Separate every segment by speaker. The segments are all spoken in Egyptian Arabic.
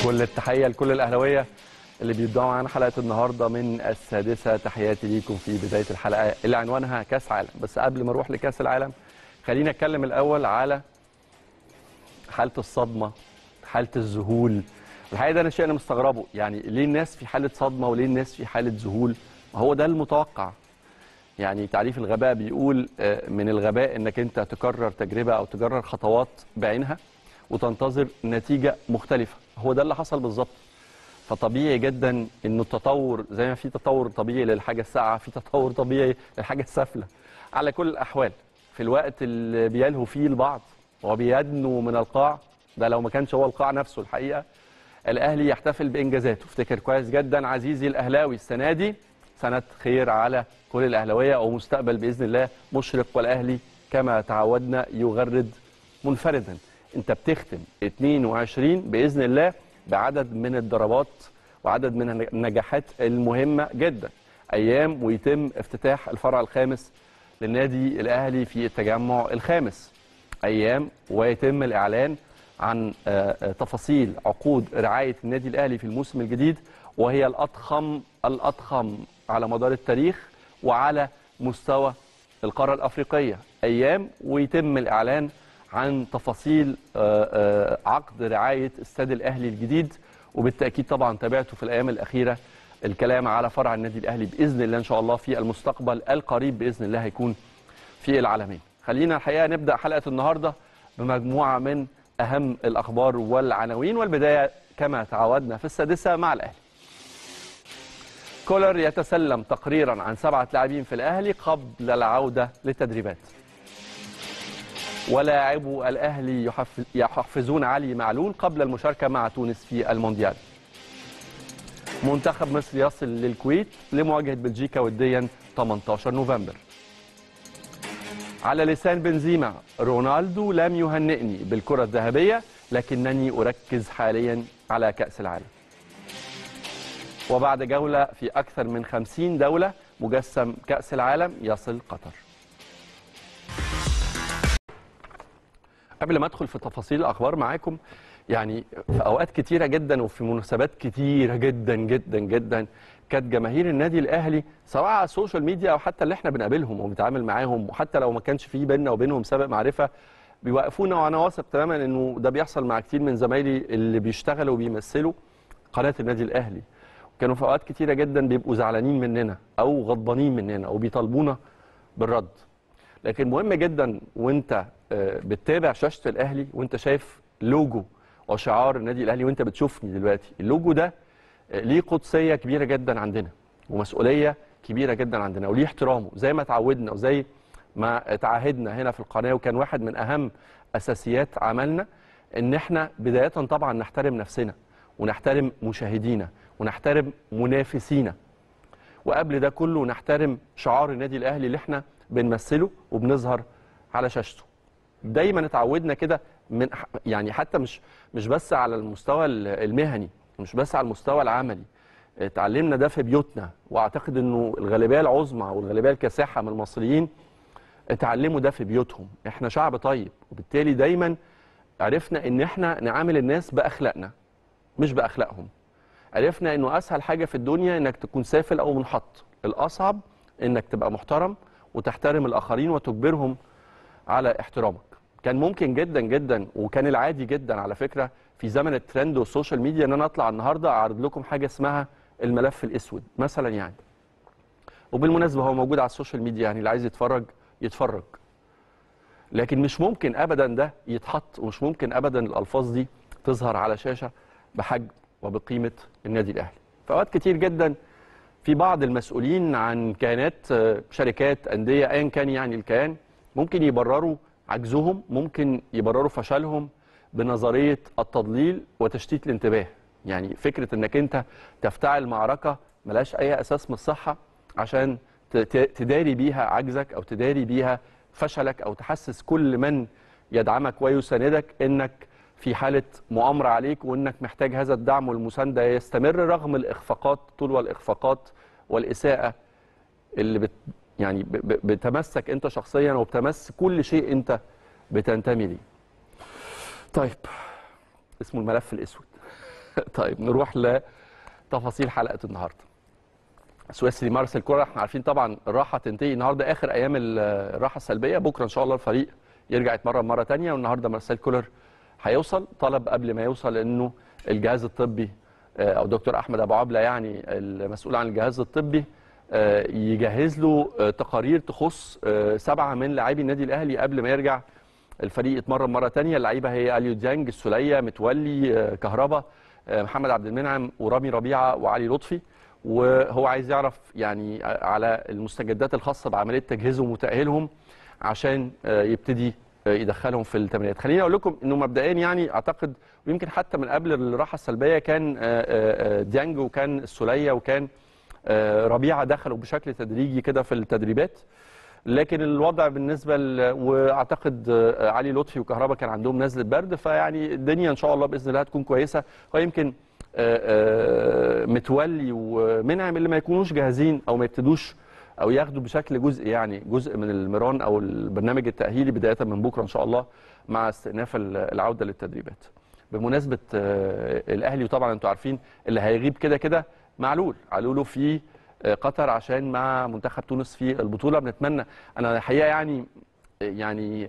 Speaker 1: كل التحيه لكل الاهلاويه اللي بيبداوا معانا حلقه النهارده من السادسه تحياتي ليكم في بدايه الحلقه اللي عنوانها كاس عالم بس قبل ما اروح لكاس العالم خلينا اتكلم الاول على حاله الصدمه حاله الذهول الحقيقه ده انا شيء انا مستغربه يعني ليه الناس في حاله صدمه وليه الناس في حاله ذهول هو ده المتوقع يعني تعريف الغباء بيقول آه، من الغباء انك انت تكرر تجربه او تكرر خطوات بعينها وتنتظر نتيجه مختلفه هو ده اللي حصل بالظبط فطبيعي جدا انه التطور زي ما في تطور طبيعي للحاجه الساقعه في تطور طبيعي للحاجه السافله على كل الاحوال في الوقت اللي بيلهو فيه البعض وبيدنو من القاع ده لو ما كانش هو القاع نفسه الحقيقه الاهلي يحتفل بانجازاته افتكر كويس جدا عزيزي الاهلاوي السنه دي سنه خير على كل الاهلاويه ومستقبل باذن الله مشرق والاهلي كما تعودنا يغرد منفردا انت بتختم 22 باذن الله بعدد من الضربات وعدد من النجاحات المهمه جدا ايام ويتم افتتاح الفرع الخامس للنادي الاهلي في التجمع الخامس ايام ويتم الاعلان عن آه، آه، تفاصيل عقود رعايه النادي الاهلي في الموسم الجديد وهي الاضخم الاضخم على مدار التاريخ وعلى مستوى القاره الافريقيه ايام ويتم الاعلان عن تفاصيل آه، آه، عقد رعايه استاد الاهلي الجديد وبالتاكيد طبعا تابعته في الايام الاخيره الكلام على فرع النادي الاهلي باذن الله ان شاء الله في المستقبل القريب باذن الله هيكون في العالمين خلينا الحقيقه نبدا حلقه النهارده بمجموعه من اهم الاخبار والعناوين والبدايه كما تعودنا في السادسه مع الاهلي كولر يتسلم تقريرا عن سبعه لاعبين في الاهلي قبل العوده للتدريبات ولاعبو الاهلي يحفز يحفزون علي معلول قبل المشاركه مع تونس في المونديال منتخب مصر يصل للكويت لمواجهه بلجيكا وديا 18 نوفمبر على لسان بنزيما رونالدو لم يهنئني بالكرة الذهبية لكنني أركز حاليا على كأس العالم وبعد جولة في أكثر من 50 دولة مجسم كأس العالم يصل قطر قبل ما ادخل في تفاصيل الاخبار معاكم يعني في اوقات كتيره جدا وفي مناسبات كتيره جدا جدا جدا كانت جماهير النادي الاهلي سواء على السوشيال ميديا او حتى اللي احنا بنقابلهم وبنتعامل معاهم وحتى لو ما كانش في بيننا وبينهم سابق معرفه بيوقفونا وانا واثق تماما انه ده بيحصل مع كتير من زمايلي اللي بيشتغلوا وبيمثلوا قناه النادي الاهلي كانوا في اوقات كتيره جدا بيبقوا زعلانين مننا او غضبانين مننا وبيطالبونا بالرد لكن مهم جدا وانت آه، بتتابع شاشه الاهلي وانت شايف لوجو وشعار النادي الاهلي وانت بتشوفني دلوقتي اللوجو ده آه، ليه قدسيه كبيره جدا عندنا ومسؤوليه كبيره جدا عندنا وليه احترامه زي ما اتعودنا وزي ما تعاهدنا هنا في القناه وكان واحد من اهم اساسيات عملنا ان احنا بدايه طبعا نحترم نفسنا ونحترم مشاهدينا ونحترم منافسينا وقبل ده كله نحترم شعار النادي الاهلي اللي احنا بنمثله وبنظهر على شاشته دايما اتعودنا كده من يعني حتى مش مش بس على المستوى المهني مش بس على المستوى العملي اتعلمنا ده في بيوتنا واعتقد انه الغالبيه العظمى والغالبيه الكاسحه من المصريين اتعلموا ده في بيوتهم احنا شعب طيب وبالتالي دايما عرفنا ان احنا نعامل الناس باخلاقنا مش باخلاقهم عرفنا انه اسهل حاجه في الدنيا انك تكون سافل او منحط الاصعب انك تبقى محترم وتحترم الاخرين وتجبرهم على احترامك كان ممكن جدا جدا وكان العادي جدا على فكره في زمن الترند والسوشيال ميديا ان انا اطلع النهارده اعرض لكم حاجه اسمها الملف الاسود مثلا يعني وبالمناسبه هو موجود على السوشيال ميديا يعني اللي عايز يتفرج يتفرج لكن مش ممكن ابدا ده يتحط ومش ممكن ابدا الالفاظ دي تظهر على شاشه بحجم وبقيمه النادي الاهلي في اوقات كتير جدا في بعض المسؤولين عن كيانات آه، شركات انديه ايا كان يعني الكيان ممكن يبرروا عجزهم ممكن يبرروا فشلهم بنظريه التضليل وتشتيت الانتباه يعني فكره انك انت تفتعل معركه ملهاش اي اساس من الصحه عشان ت- ت- تداري بيها عجزك او تداري بيها فشلك او تحسس كل من يدعمك ويساندك انك في حاله مؤامره عليك وانك محتاج هذا الدعم والمسانده يستمر رغم الاخفاقات طول والاخفاقات والاساءه اللي بت يعني ب- ب- بتمسك انت شخصيا وبتمس كل شيء انت بتنتمي ليه. طيب اسمه الملف الاسود. طيب نروح لتفاصيل حلقه النهارده سويسري مارسيل كولر احنا عارفين طبعا الراحه تنتهي النهارده اخر ايام الراحه السلبيه بكره ان شاء الله الفريق يرجع يتمرن مره ثانيه والنهارده مارسيل كولر هيوصل طلب قبل ما يوصل انه الجهاز الطبي او دكتور احمد ابو عبله يعني المسؤول عن الجهاز الطبي يجهز له تقارير تخص سبعه من لاعبي النادي الاهلي قبل ما يرجع الفريق يتمرن مره ثانيه اللعيبه هي اليو ديانج السوليه متولي كهربا محمد عبد المنعم ورامي ربيعه وعلي لطفي وهو عايز يعرف يعني على المستجدات الخاصه بعمليه تجهيزهم وتاهيلهم عشان يبتدي يدخلهم في التمرينات خليني اقول لكم انه مبدئيا يعني اعتقد ويمكن حتى من قبل الراحه السلبيه كان ديانج وكان السوليه وكان ربيعه دخلوا بشكل تدريجي كده في التدريبات لكن الوضع بالنسبه ل... واعتقد علي لطفي وكهربا كان عندهم نزله برد فيعني الدنيا ان شاء الله باذن الله هتكون كويسه ويمكن متولي ومنعم اللي ما يكونوش جاهزين او ما يبتدوش او ياخدوا بشكل جزء يعني جزء من المران او البرنامج التاهيلي بدايه من بكره ان شاء الله مع استئناف العوده للتدريبات. بمناسبه الاهلي وطبعا انتم عارفين اللي هيغيب كده كده معلول، علوله في قطر عشان مع منتخب تونس في البطوله بنتمنى انا الحقيقه يعني يعني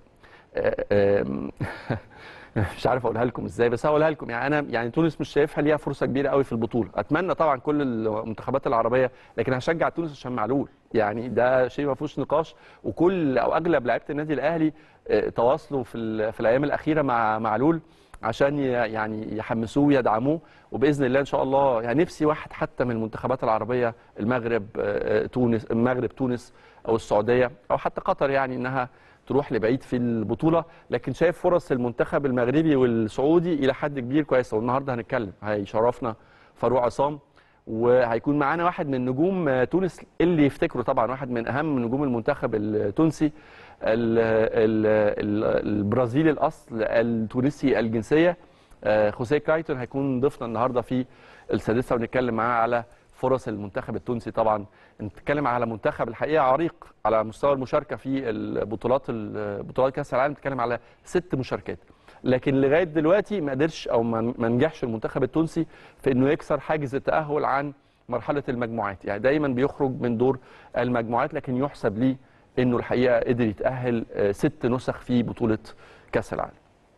Speaker 1: مش عارف اقولها لكم ازاي بس هقولها لكم يعني انا يعني تونس مش شايفها ليها فرصه كبيره قوي في البطوله اتمنى طبعا كل المنتخبات العربيه لكن هشجع تونس عشان معلول يعني ده شيء ما فيهوش نقاش وكل او اغلب لعيبه النادي الاهلي تواصلوا في في الايام الاخيره مع معلول عشان يعني يحمسوه ويدعموه وباذن الله ان شاء الله يعني نفسي واحد حتى من المنتخبات العربيه المغرب تونس المغرب تونس او السعوديه او حتى قطر يعني انها تروح لبعيد في البطوله لكن شايف فرص المنتخب المغربي والسعودي الى حد كبير كويسه والنهارده هنتكلم هيشرفنا فاروق عصام وهيكون معانا واحد من نجوم تونس اللي يفتكروا طبعا واحد من اهم نجوم المنتخب التونسي ال ال ال البرازيلي الاصل التونسي الجنسيه خوسيه كرايتون هيكون ضيفنا النهارده في السادسه ونتكلم معاه على فرص المنتخب التونسي طبعا نتكلم على منتخب الحقيقه عريق على مستوى المشاركه في البطولات بطولات كاس العالم نتكلم على ست مشاركات لكن لغايه دلوقتي ما قدرش او ما نجحش المنتخب التونسي في انه يكسر حاجز التاهل عن مرحله المجموعات يعني دايما بيخرج من دور المجموعات لكن يحسب ليه انه الحقيقه قدر يتاهل ست نسخ في بطوله كاس العالم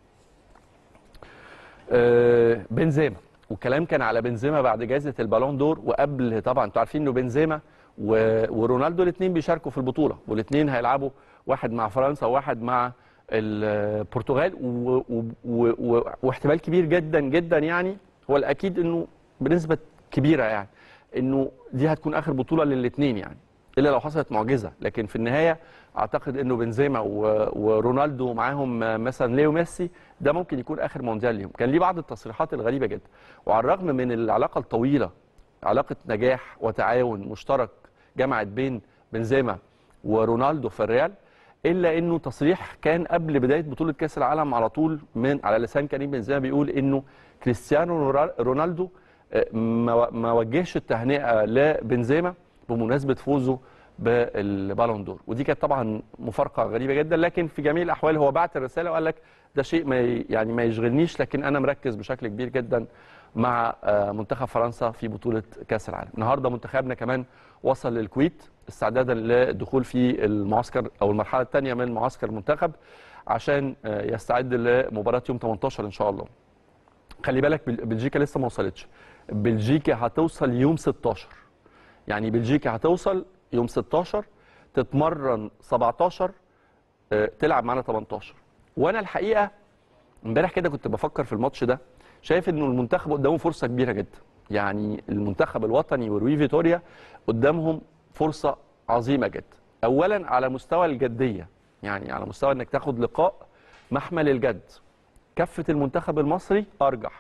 Speaker 1: بنزيما والكلام كان على بنزيما بعد جائزه البالون دور وقبل طبعا انتوا عارفين انه بنزيما ورونالدو الاثنين بيشاركوا في البطوله والاثنين هيلعبوا واحد مع فرنسا وواحد مع البرتغال و... و... و... واحتمال كبير جدا جدا يعني هو الاكيد انه بنسبه كبيره يعني انه دي هتكون اخر بطوله للاثنين يعني الا لو حصلت معجزه لكن في النهايه اعتقد انه بنزيما ورونالدو معاهم مثلا ليو ميسي ده ممكن يكون اخر مونديال ليهم كان ليه بعض التصريحات الغريبه جدا وعلى الرغم من العلاقه الطويله علاقه نجاح وتعاون مشترك جمعت بين بنزيما ورونالدو في الريال الا انه تصريح كان قبل بدايه بطوله كاس العالم على طول من على لسان كريم بنزيما بيقول انه كريستيانو رونالدو ما وجهش التهنئه لبنزيما بمناسبه فوزه بالبالون دور ودي كانت طبعا مفارقه غريبه جدا لكن في جميع الاحوال هو بعت الرساله وقال لك ده شيء ما يعني ما يشغلنيش لكن انا مركز بشكل كبير جدا مع منتخب فرنسا في بطوله كاس العالم النهارده منتخبنا كمان وصل للكويت استعدادا للدخول في المعسكر او المرحله الثانيه من معسكر المنتخب عشان يستعد لمباراه يوم 18 ان شاء الله خلي بالك بلجيكا لسه ما وصلتش بلجيكا هتوصل يوم 16 يعني بلجيكا هتوصل يوم 16 تتمرن 17 تلعب معانا 18 وانا الحقيقه امبارح كده كنت بفكر في الماتش ده شايف انه المنتخب قدامه فرصه كبيره جدا يعني المنتخب الوطني وروي فيتوريا قدامهم فرصه عظيمه جدا اولا على مستوى الجديه يعني على مستوى انك تاخد لقاء محمل الجد كفه المنتخب المصري ارجح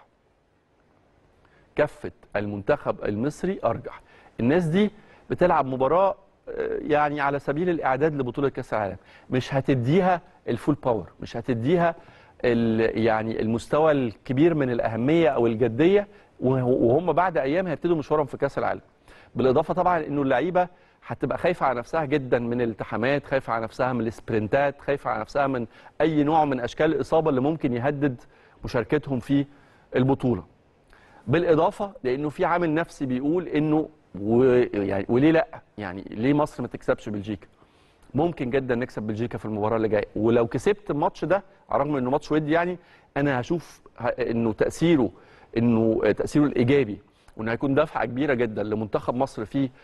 Speaker 1: كفه المنتخب المصري ارجح الناس دي بتلعب مباراه يعني على سبيل الاعداد لبطوله كاس العالم مش هتديها الفول باور مش هتديها يعني المستوى الكبير من الاهميه او الجديه وهم بعد ايام هيبتدوا مشوارهم في كاس العالم بالاضافه طبعا انه اللعيبه هتبقى خايفه على نفسها جدا من الالتحامات خايفه على نفسها من السبرنتات خايفه على نفسها من اي نوع من اشكال الاصابه اللي ممكن يهدد مشاركتهم في البطوله بالاضافه لانه في عامل نفسي بيقول انه ويعني وليه لا يعني ليه مصر ما تكسبش بلجيكا ممكن جدا نكسب بلجيكا في المباراه اللي جايه ولو كسبت الماتش ده على الرغم انه ماتش ودي يعني انا هشوف ه- انه تاثيره انه تاثيره الايجابي وانه هيكون دفعه كبيره جدا لمنتخب مصر في ال-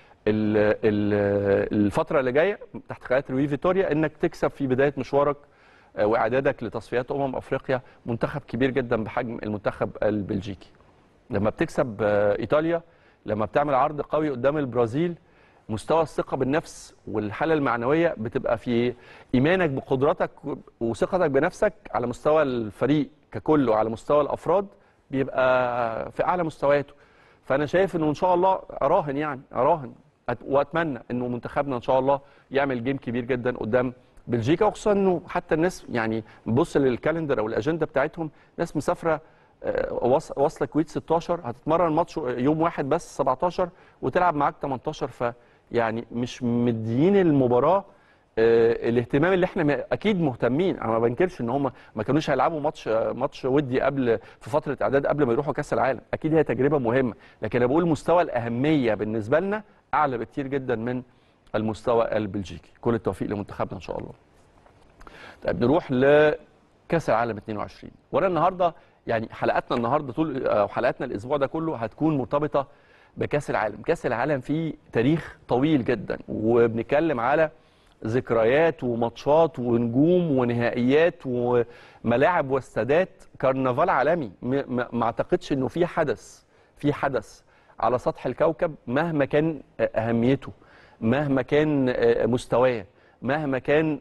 Speaker 1: ال- الفتره اللي جايه تحت قياده لوي فيتوريا انك تكسب في بدايه مشوارك آه، واعدادك لتصفيات امم افريقيا منتخب كبير جدا بحجم المنتخب البلجيكي لما بتكسب آه، ايطاليا لما بتعمل عرض قوي قدام البرازيل مستوى الثقه بالنفس والحاله المعنويه بتبقى في ايمانك بقدراتك وثقتك بنفسك على مستوى الفريق ككل وعلى مستوى الافراد بيبقى في اعلى مستوياته فانا شايف انه ان شاء الله اراهن يعني اراهن أت- واتمنى انه منتخبنا ان شاء الله يعمل جيم كبير جدا قدام بلجيكا وخصوصا انه حتى الناس يعني بص للكالندر او الاجنده بتاعتهم ناس مسافره آه، واص- واصله كويت 16 هتتمرن ماتش يوم واحد بس 17 وتلعب معاك 18 فيعني مش مديين المباراه آه، الاهتمام اللي احنا م- اكيد مهتمين انا ما بنكرش ان هم ما كانوش هيلعبوا ماتش آه، ماتش ودي قبل في فتره اعداد قبل ما يروحوا كاس العالم اكيد هي تجربه مهمه لكن انا بقول مستوى الاهميه بالنسبه لنا اعلى بكتير جدا من المستوى البلجيكي كل التوفيق لمنتخبنا ان شاء الله طيب نروح لكاس العالم 22 وانا النهارده يعني حلقاتنا النهارده طول او حلقاتنا الاسبوع ده كله هتكون مرتبطه بكاس العالم كاس العالم فيه تاريخ طويل جدا وبنتكلم على ذكريات وماتشات ونجوم ونهائيات وملاعب واستادات كرنفال عالمي م- م- ما اعتقدش انه في حدث في حدث على سطح الكوكب مهما كان اهميته مهما كان مستواه مهما كان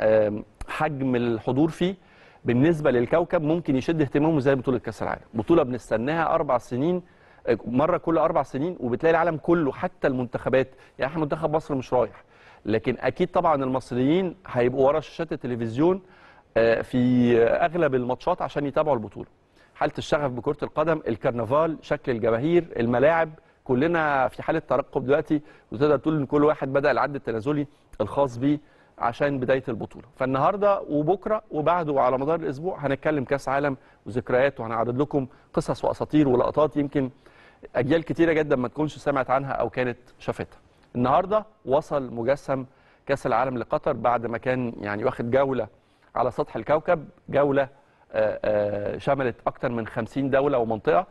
Speaker 1: حجم الحضور فيه بالنسبه للكوكب ممكن يشد اهتمامه زي بطوله كاس العالم بطوله بنستناها اربع سنين مره كل اربع سنين وبتلاقي العالم كله حتى المنتخبات يعني احنا منتخب مصر مش رايح لكن اكيد طبعا المصريين هيبقوا ورا شاشات التلفزيون آه، في اغلب الماتشات عشان يتابعوا البطوله حاله الشغف بكره القدم الكرنفال شكل الجماهير الملاعب كلنا في حاله ترقب دلوقتي وتقدر تقول ان كل واحد بدا العد التنازلي الخاص بيه عشان بدايه البطوله فالنهارده وبكره وبعده وعلى مدار الاسبوع هنتكلم كاس عالم وذكريات وهنعرض لكم قصص واساطير ولقطات يمكن اجيال كتيره جدا ما تكونش سمعت عنها او كانت شافتها النهارده وصل مجسم كاس العالم لقطر بعد ما كان يعني واخد جوله على سطح الكوكب جوله آه، آه، شملت اكثر من 50 دوله ومنطقه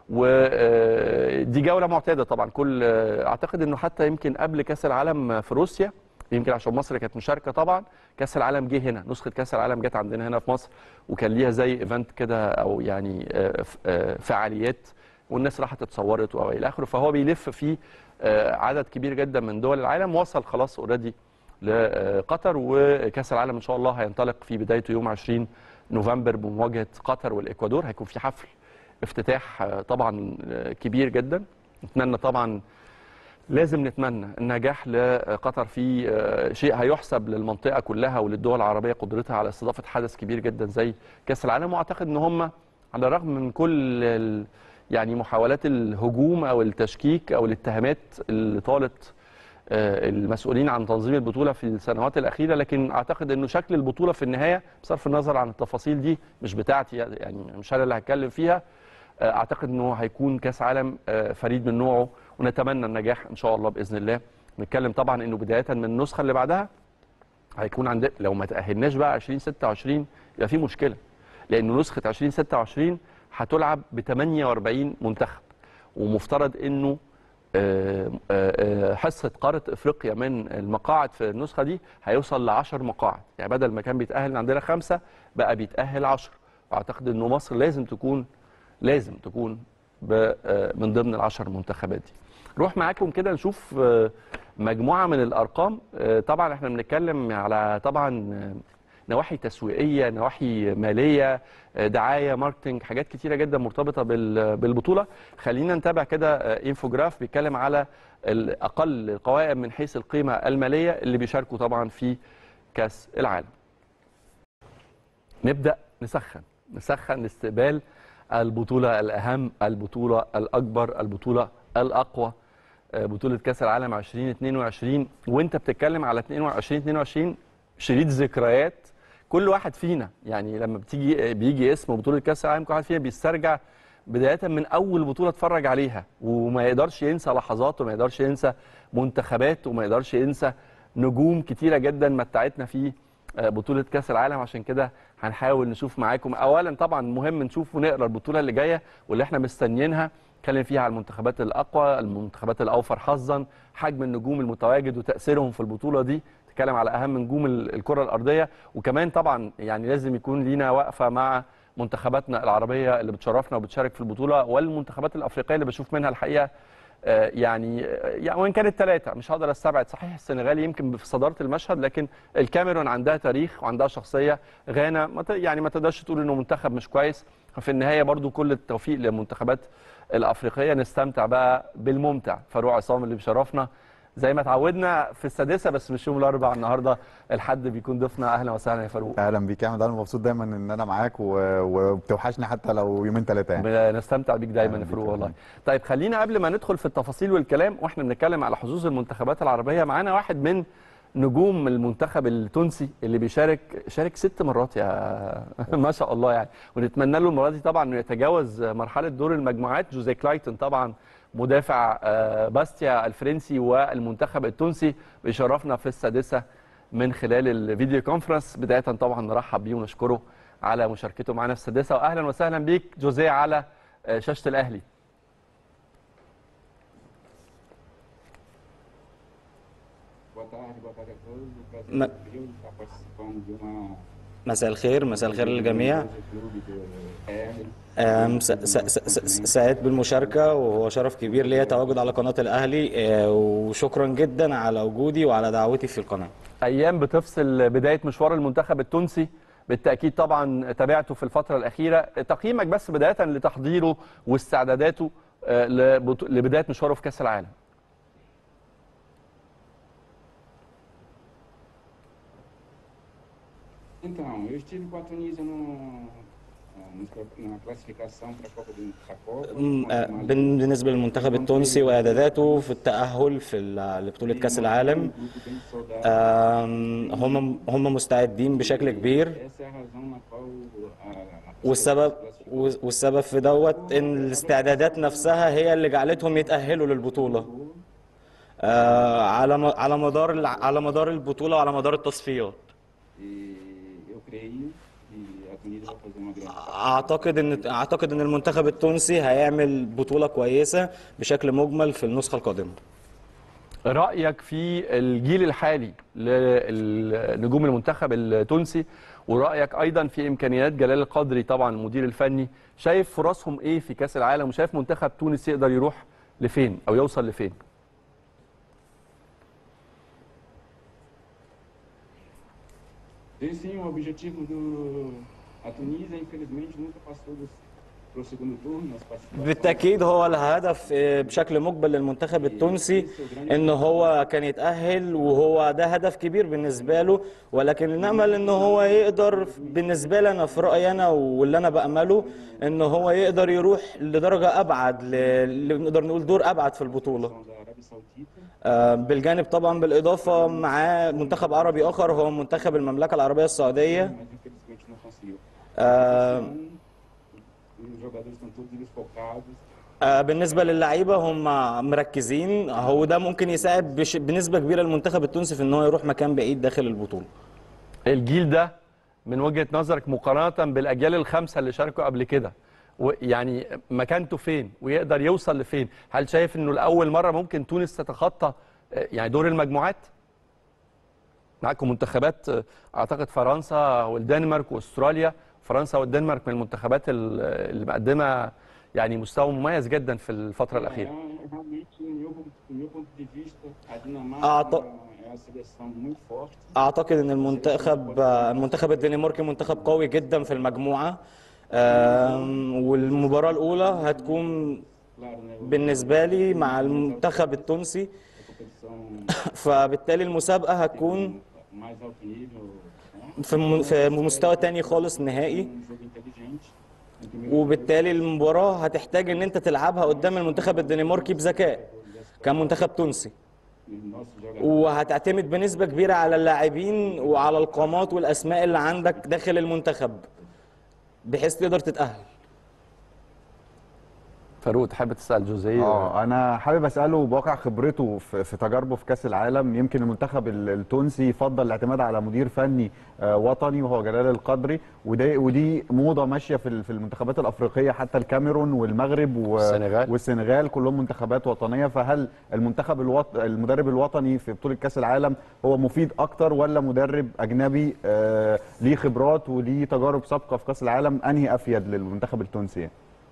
Speaker 1: ودي جوله معتاده طبعا كل آه، اعتقد انه حتى يمكن قبل كاس العالم في روسيا يمكن عشان مصر كانت مشاركه طبعا كاس العالم جه هنا نسخه كاس العالم جت عندنا هنا في مصر وكان ليها زي ايفنت كده او يعني آه، ف- آه، فعاليات والناس راحت اتصورت والى اخره فهو بيلف في آه، عدد كبير جدا من دول العالم وصل خلاص اوريدي لقطر وكاس العالم ان شاء الله هينطلق في بدايته يوم 20 نوفمبر بمواجهه قطر والاكوادور هيكون في حفل افتتاح آه، طبعا آه، كبير جدا نتمنى طبعا لازم نتمنى النجاح لقطر في آه، شيء هيحسب للمنطقه كلها وللدول العربيه قدرتها على استضافه حدث كبير جدا زي كاس العالم واعتقد ان هم على الرغم من كل ال- يعني محاولات الهجوم او التشكيك او الاتهامات اللي طالت آه، المسؤولين عن تنظيم البطوله في السنوات الاخيره لكن اعتقد انه شكل البطوله في النهايه بصرف النظر عن التفاصيل دي مش بتاعتي يعني مش انا اللي هتكلم فيها آه، اعتقد انه هيكون كاس عالم آه، فريد من نوعه ونتمنى النجاح ان شاء الله باذن الله نتكلم طبعا انه بدايه من النسخه اللي بعدها هيكون عندنا لو ما تاهلناش بقى 2026 يبقى في مشكله لانه نسخه 2026 هتلعب ب 48 منتخب ومفترض انه آه، آه، آه، حصه قاره افريقيا من المقاعد في النسخه دي هيوصل ل 10 مقاعد يعني بدل ما كان بيتاهل عندنا خمسه بقى بيتاهل 10 اعتقد انه مصر لازم تكون لازم تكون ب- آه، من ضمن العشر منتخبات دي نروح معاكم كده نشوف آه، مجموعه من الارقام آه، طبعا احنا بنتكلم على طبعا آه، نواحي تسويقيه نواحي ماليه آه، دعايه ماركتنج حاجات كتيره جدا مرتبطه بال- بالبطوله خلينا نتابع كده آه، انفوجراف بيتكلم على الاقل القوائم من حيث القيمه الماليه اللي بيشاركوا طبعا في كاس العالم نبدا نسخن نسخن لاستقبال البطوله الاهم البطوله الاكبر البطوله الاقوى آه، بطوله كاس العالم 2022 وانت بتتكلم على 22 22 شريط ذكريات كل واحد فينا يعني لما بتيجي بيجي اسم بطوله كاس العالم كل واحد فينا بيسترجع بدايه من اول بطوله اتفرج عليها وما يقدرش ينسى لحظات وما يقدرش ينسى منتخبات وما يقدرش ينسى نجوم كتيره جدا متعتنا في آه، بطوله كاس العالم عشان كده هنحاول نشوف معاكم اولا طبعا مهم نشوف ونقرا البطوله اللي جايه واللي احنا مستنيينها نتكلم فيها على المنتخبات الاقوى المنتخبات الاوفر حظا حجم النجوم المتواجد وتاثيرهم في البطوله دي نتكلم على اهم نجوم ال- الكره الارضيه وكمان طبعا يعني لازم يكون لينا وقفه مع منتخباتنا العربيه اللي بتشرفنا وبتشارك في البطوله والمنتخبات الافريقيه اللي بشوف منها الحقيقه آه، يعني يعني وان كانت ثلاثه مش هقدر استبعد صحيح السنغال يمكن في صداره المشهد لكن الكاميرون عندها تاريخ وعندها شخصيه غانا ما ت- يعني ما تقدرش تقول انه منتخب مش كويس في النهايه برضو كل التوفيق للمنتخبات الافريقيه نستمتع بقى بالممتع فاروق عصام اللي بيشرفنا زي ما اتعودنا في السادسه بس مش يوم الاربعاء النهارده الحد بيكون ضيفنا اهلا وسهلا يا فاروق
Speaker 2: اهلا بيك يا احمد انا مبسوط دايما ان انا معاك و- وبتوحشني حتى لو يومين ثلاثه يعني
Speaker 1: بنستمتع بيك دايما
Speaker 2: أهلا
Speaker 1: يا
Speaker 2: بيك
Speaker 1: فاروق
Speaker 2: يا
Speaker 1: والله
Speaker 2: فندم.
Speaker 1: طيب خلينا قبل ما ندخل في التفاصيل والكلام واحنا بنتكلم على حظوظ المنتخبات العربيه معانا واحد من نجوم المنتخب التونسي اللي بيشارك شارك ست مرات يا ما شاء الله يعني ونتمنى له المره دي طبعا انه يتجاوز مرحله دور المجموعات جوزي كلايتن طبعا مدافع آه، باستيا الفرنسي والمنتخب التونسي بيشرفنا في السادسه من خلال الفيديو كونفرنس بدايه طبعا نرحب بيه ونشكره على مشاركته معنا في السادسه واهلا وسهلا بيك جوزيه على آه، شاشه الاهلي
Speaker 3: Boa tarde, boa tarde a todos. O prazer
Speaker 4: Ma-
Speaker 3: é meu estar participando de uma
Speaker 4: مساء الخير مساء الخير للجميع
Speaker 3: do clube do R.
Speaker 4: آم، س- س- س- س- سعيد بالمشاركة وهو شرف كبير ليا تواجد على قناة الأهلي آه، وشكرا جدا على وجودي وعلى دعوتي في القناة
Speaker 1: ايام بتفصل بدايه مشوار المنتخب التونسي بالتاكيد طبعا تابعته في الفتره الاخيره تقييمك بس بدايه لتحضيره واستعداداته آه، لبطو- لبدايه مشواره في كاس العالم
Speaker 3: Então, eu estive com a Tunísia no, na classificação para a Copa do pra Copa.
Speaker 4: م-
Speaker 3: com a
Speaker 4: آه،
Speaker 3: Somália.
Speaker 4: بن- بالنسبة للمنتخب التونسي وإعداداته في التأهل في ال- لبطولة كأس العالم
Speaker 3: Um grupo bem saudável.
Speaker 4: آم، هم هم مستعدين بشكل كبير
Speaker 3: Essa é a razão na qual a, a
Speaker 4: والسبب
Speaker 3: classificou.
Speaker 4: والسبب في دوت ان الاستعدادات نفسها هي اللي جعلتهم يتأهلوا للبطولة آه، على م- على مدار الع- على مدار البطولة وعلى مدار التصفيات
Speaker 3: E eu creio que a Tunísia vai fazer uma grande partida.
Speaker 4: اعتقد ان اعتقد ان المنتخب التونسي هيعمل بطولة كويسة بشكل مجمل في النسخة القادمة
Speaker 1: رايك في الجيل الحالي لنجوم المنتخب التونسي ورايك ايضا في امكانيات جلال القدري طبعا المدير الفني شايف فرصهم ايه في كاس العالم وشايف منتخب تونس يقدر يروح لفين او يوصل لفين
Speaker 3: Tem sim o objetivo do. A Tunísia, infelizmente, nunca passou para o segundo turno. Nós participamos.
Speaker 4: بالتأكيد هو الهدف آه، بشكل مقبل للمنتخب التونسي ان هو كان يتأهل وهو ده هدف كبير بالنسبة له ولكن نأمل ان هو يقدر بالنسبة لنا في رأيي انا واللي انا بأمله ان هو يقدر يروح لدرجة ابعد ل- نقدر نقول دور ابعد في البطولة
Speaker 3: da Arábia Saudita.
Speaker 4: آه، بالجانب طبعا بالإضافة معاه منتخب عربي آخر هو منتخب المملكة العربية السعودية
Speaker 3: mas infelizmente não conseguiu.
Speaker 4: آه،
Speaker 3: Os jogadores estão todos eles focados.
Speaker 4: آه، بالنسبة للعيبة هم مركزين هو ده ممكن يساعد بش- بنسبة كبيرة المنتخب التونسي في ان هو يروح مكان بعيد داخل البطولة
Speaker 1: الجيل ده من وجهه نظرك مقارنه بالاجيال الخمسه اللي شاركوا قبل كده يعني مكانته فين ويقدر يوصل لفين هل شايف انه لاول مره ممكن تونس تتخطى آه، يعني دور المجموعات معاكم منتخبات آه، اعتقد فرنسا والدنمارك واستراليا فرنسا والدنمارك من المنتخبات ال- اللي مقدمه يعني مستوى مميز جدا في الفتره
Speaker 3: É,
Speaker 1: الاخيره
Speaker 3: realmente, no meu, no meu ponto de vista, a Dinamarca
Speaker 4: Ah, tô-
Speaker 3: é uma seleção muito forte.
Speaker 4: اعتقد ان المنتخب آه، المنتخب الدنماركي منتخب قوي جدا في المجموعة آم، والمباراة الأولى هتكون
Speaker 3: Claro, né? o-
Speaker 4: بالنسبة لي مع المنتخب التونسي
Speaker 3: a competição
Speaker 4: فبالتالي المسابقة هتكون
Speaker 3: mais alto nível, né?
Speaker 4: في م- في مستوى تاني خالص نهائي
Speaker 3: um jogo inteligente. No primeiro
Speaker 4: وبالتالي المباراة هتحتاج ان انت تلعبها قدام المنتخب الدنماركي بذكاء كمنتخب تونسي
Speaker 3: o nosso jogador
Speaker 4: وهتعتمد بنسبة كبيرة على اللاعبين وعلى القامات والاسماء اللي عندك داخل المنتخب بحيث تقدر تتأهل
Speaker 1: فاروق تحب تسال جوزيه
Speaker 2: اه انا حابب اساله بواقع خبرته في, في تجاربه في كاس العالم يمكن المنتخب ال- التونسي فضل الاعتماد على مدير فني آه، وطني وهو جلال القدري ودي ودي موضه ماشيه في ال- في المنتخبات الافريقيه حتى الكاميرون والمغرب و-
Speaker 1: والسنغال.
Speaker 2: والسنغال كلهم منتخبات وطنيه فهل المنتخب الوط... المدرب الوطني في بطوله كاس العالم هو مفيد اكتر ولا مدرب اجنبي آه ليه خبرات وليه تجارب سابقه في كاس العالم انهي افيد للمنتخب التونسي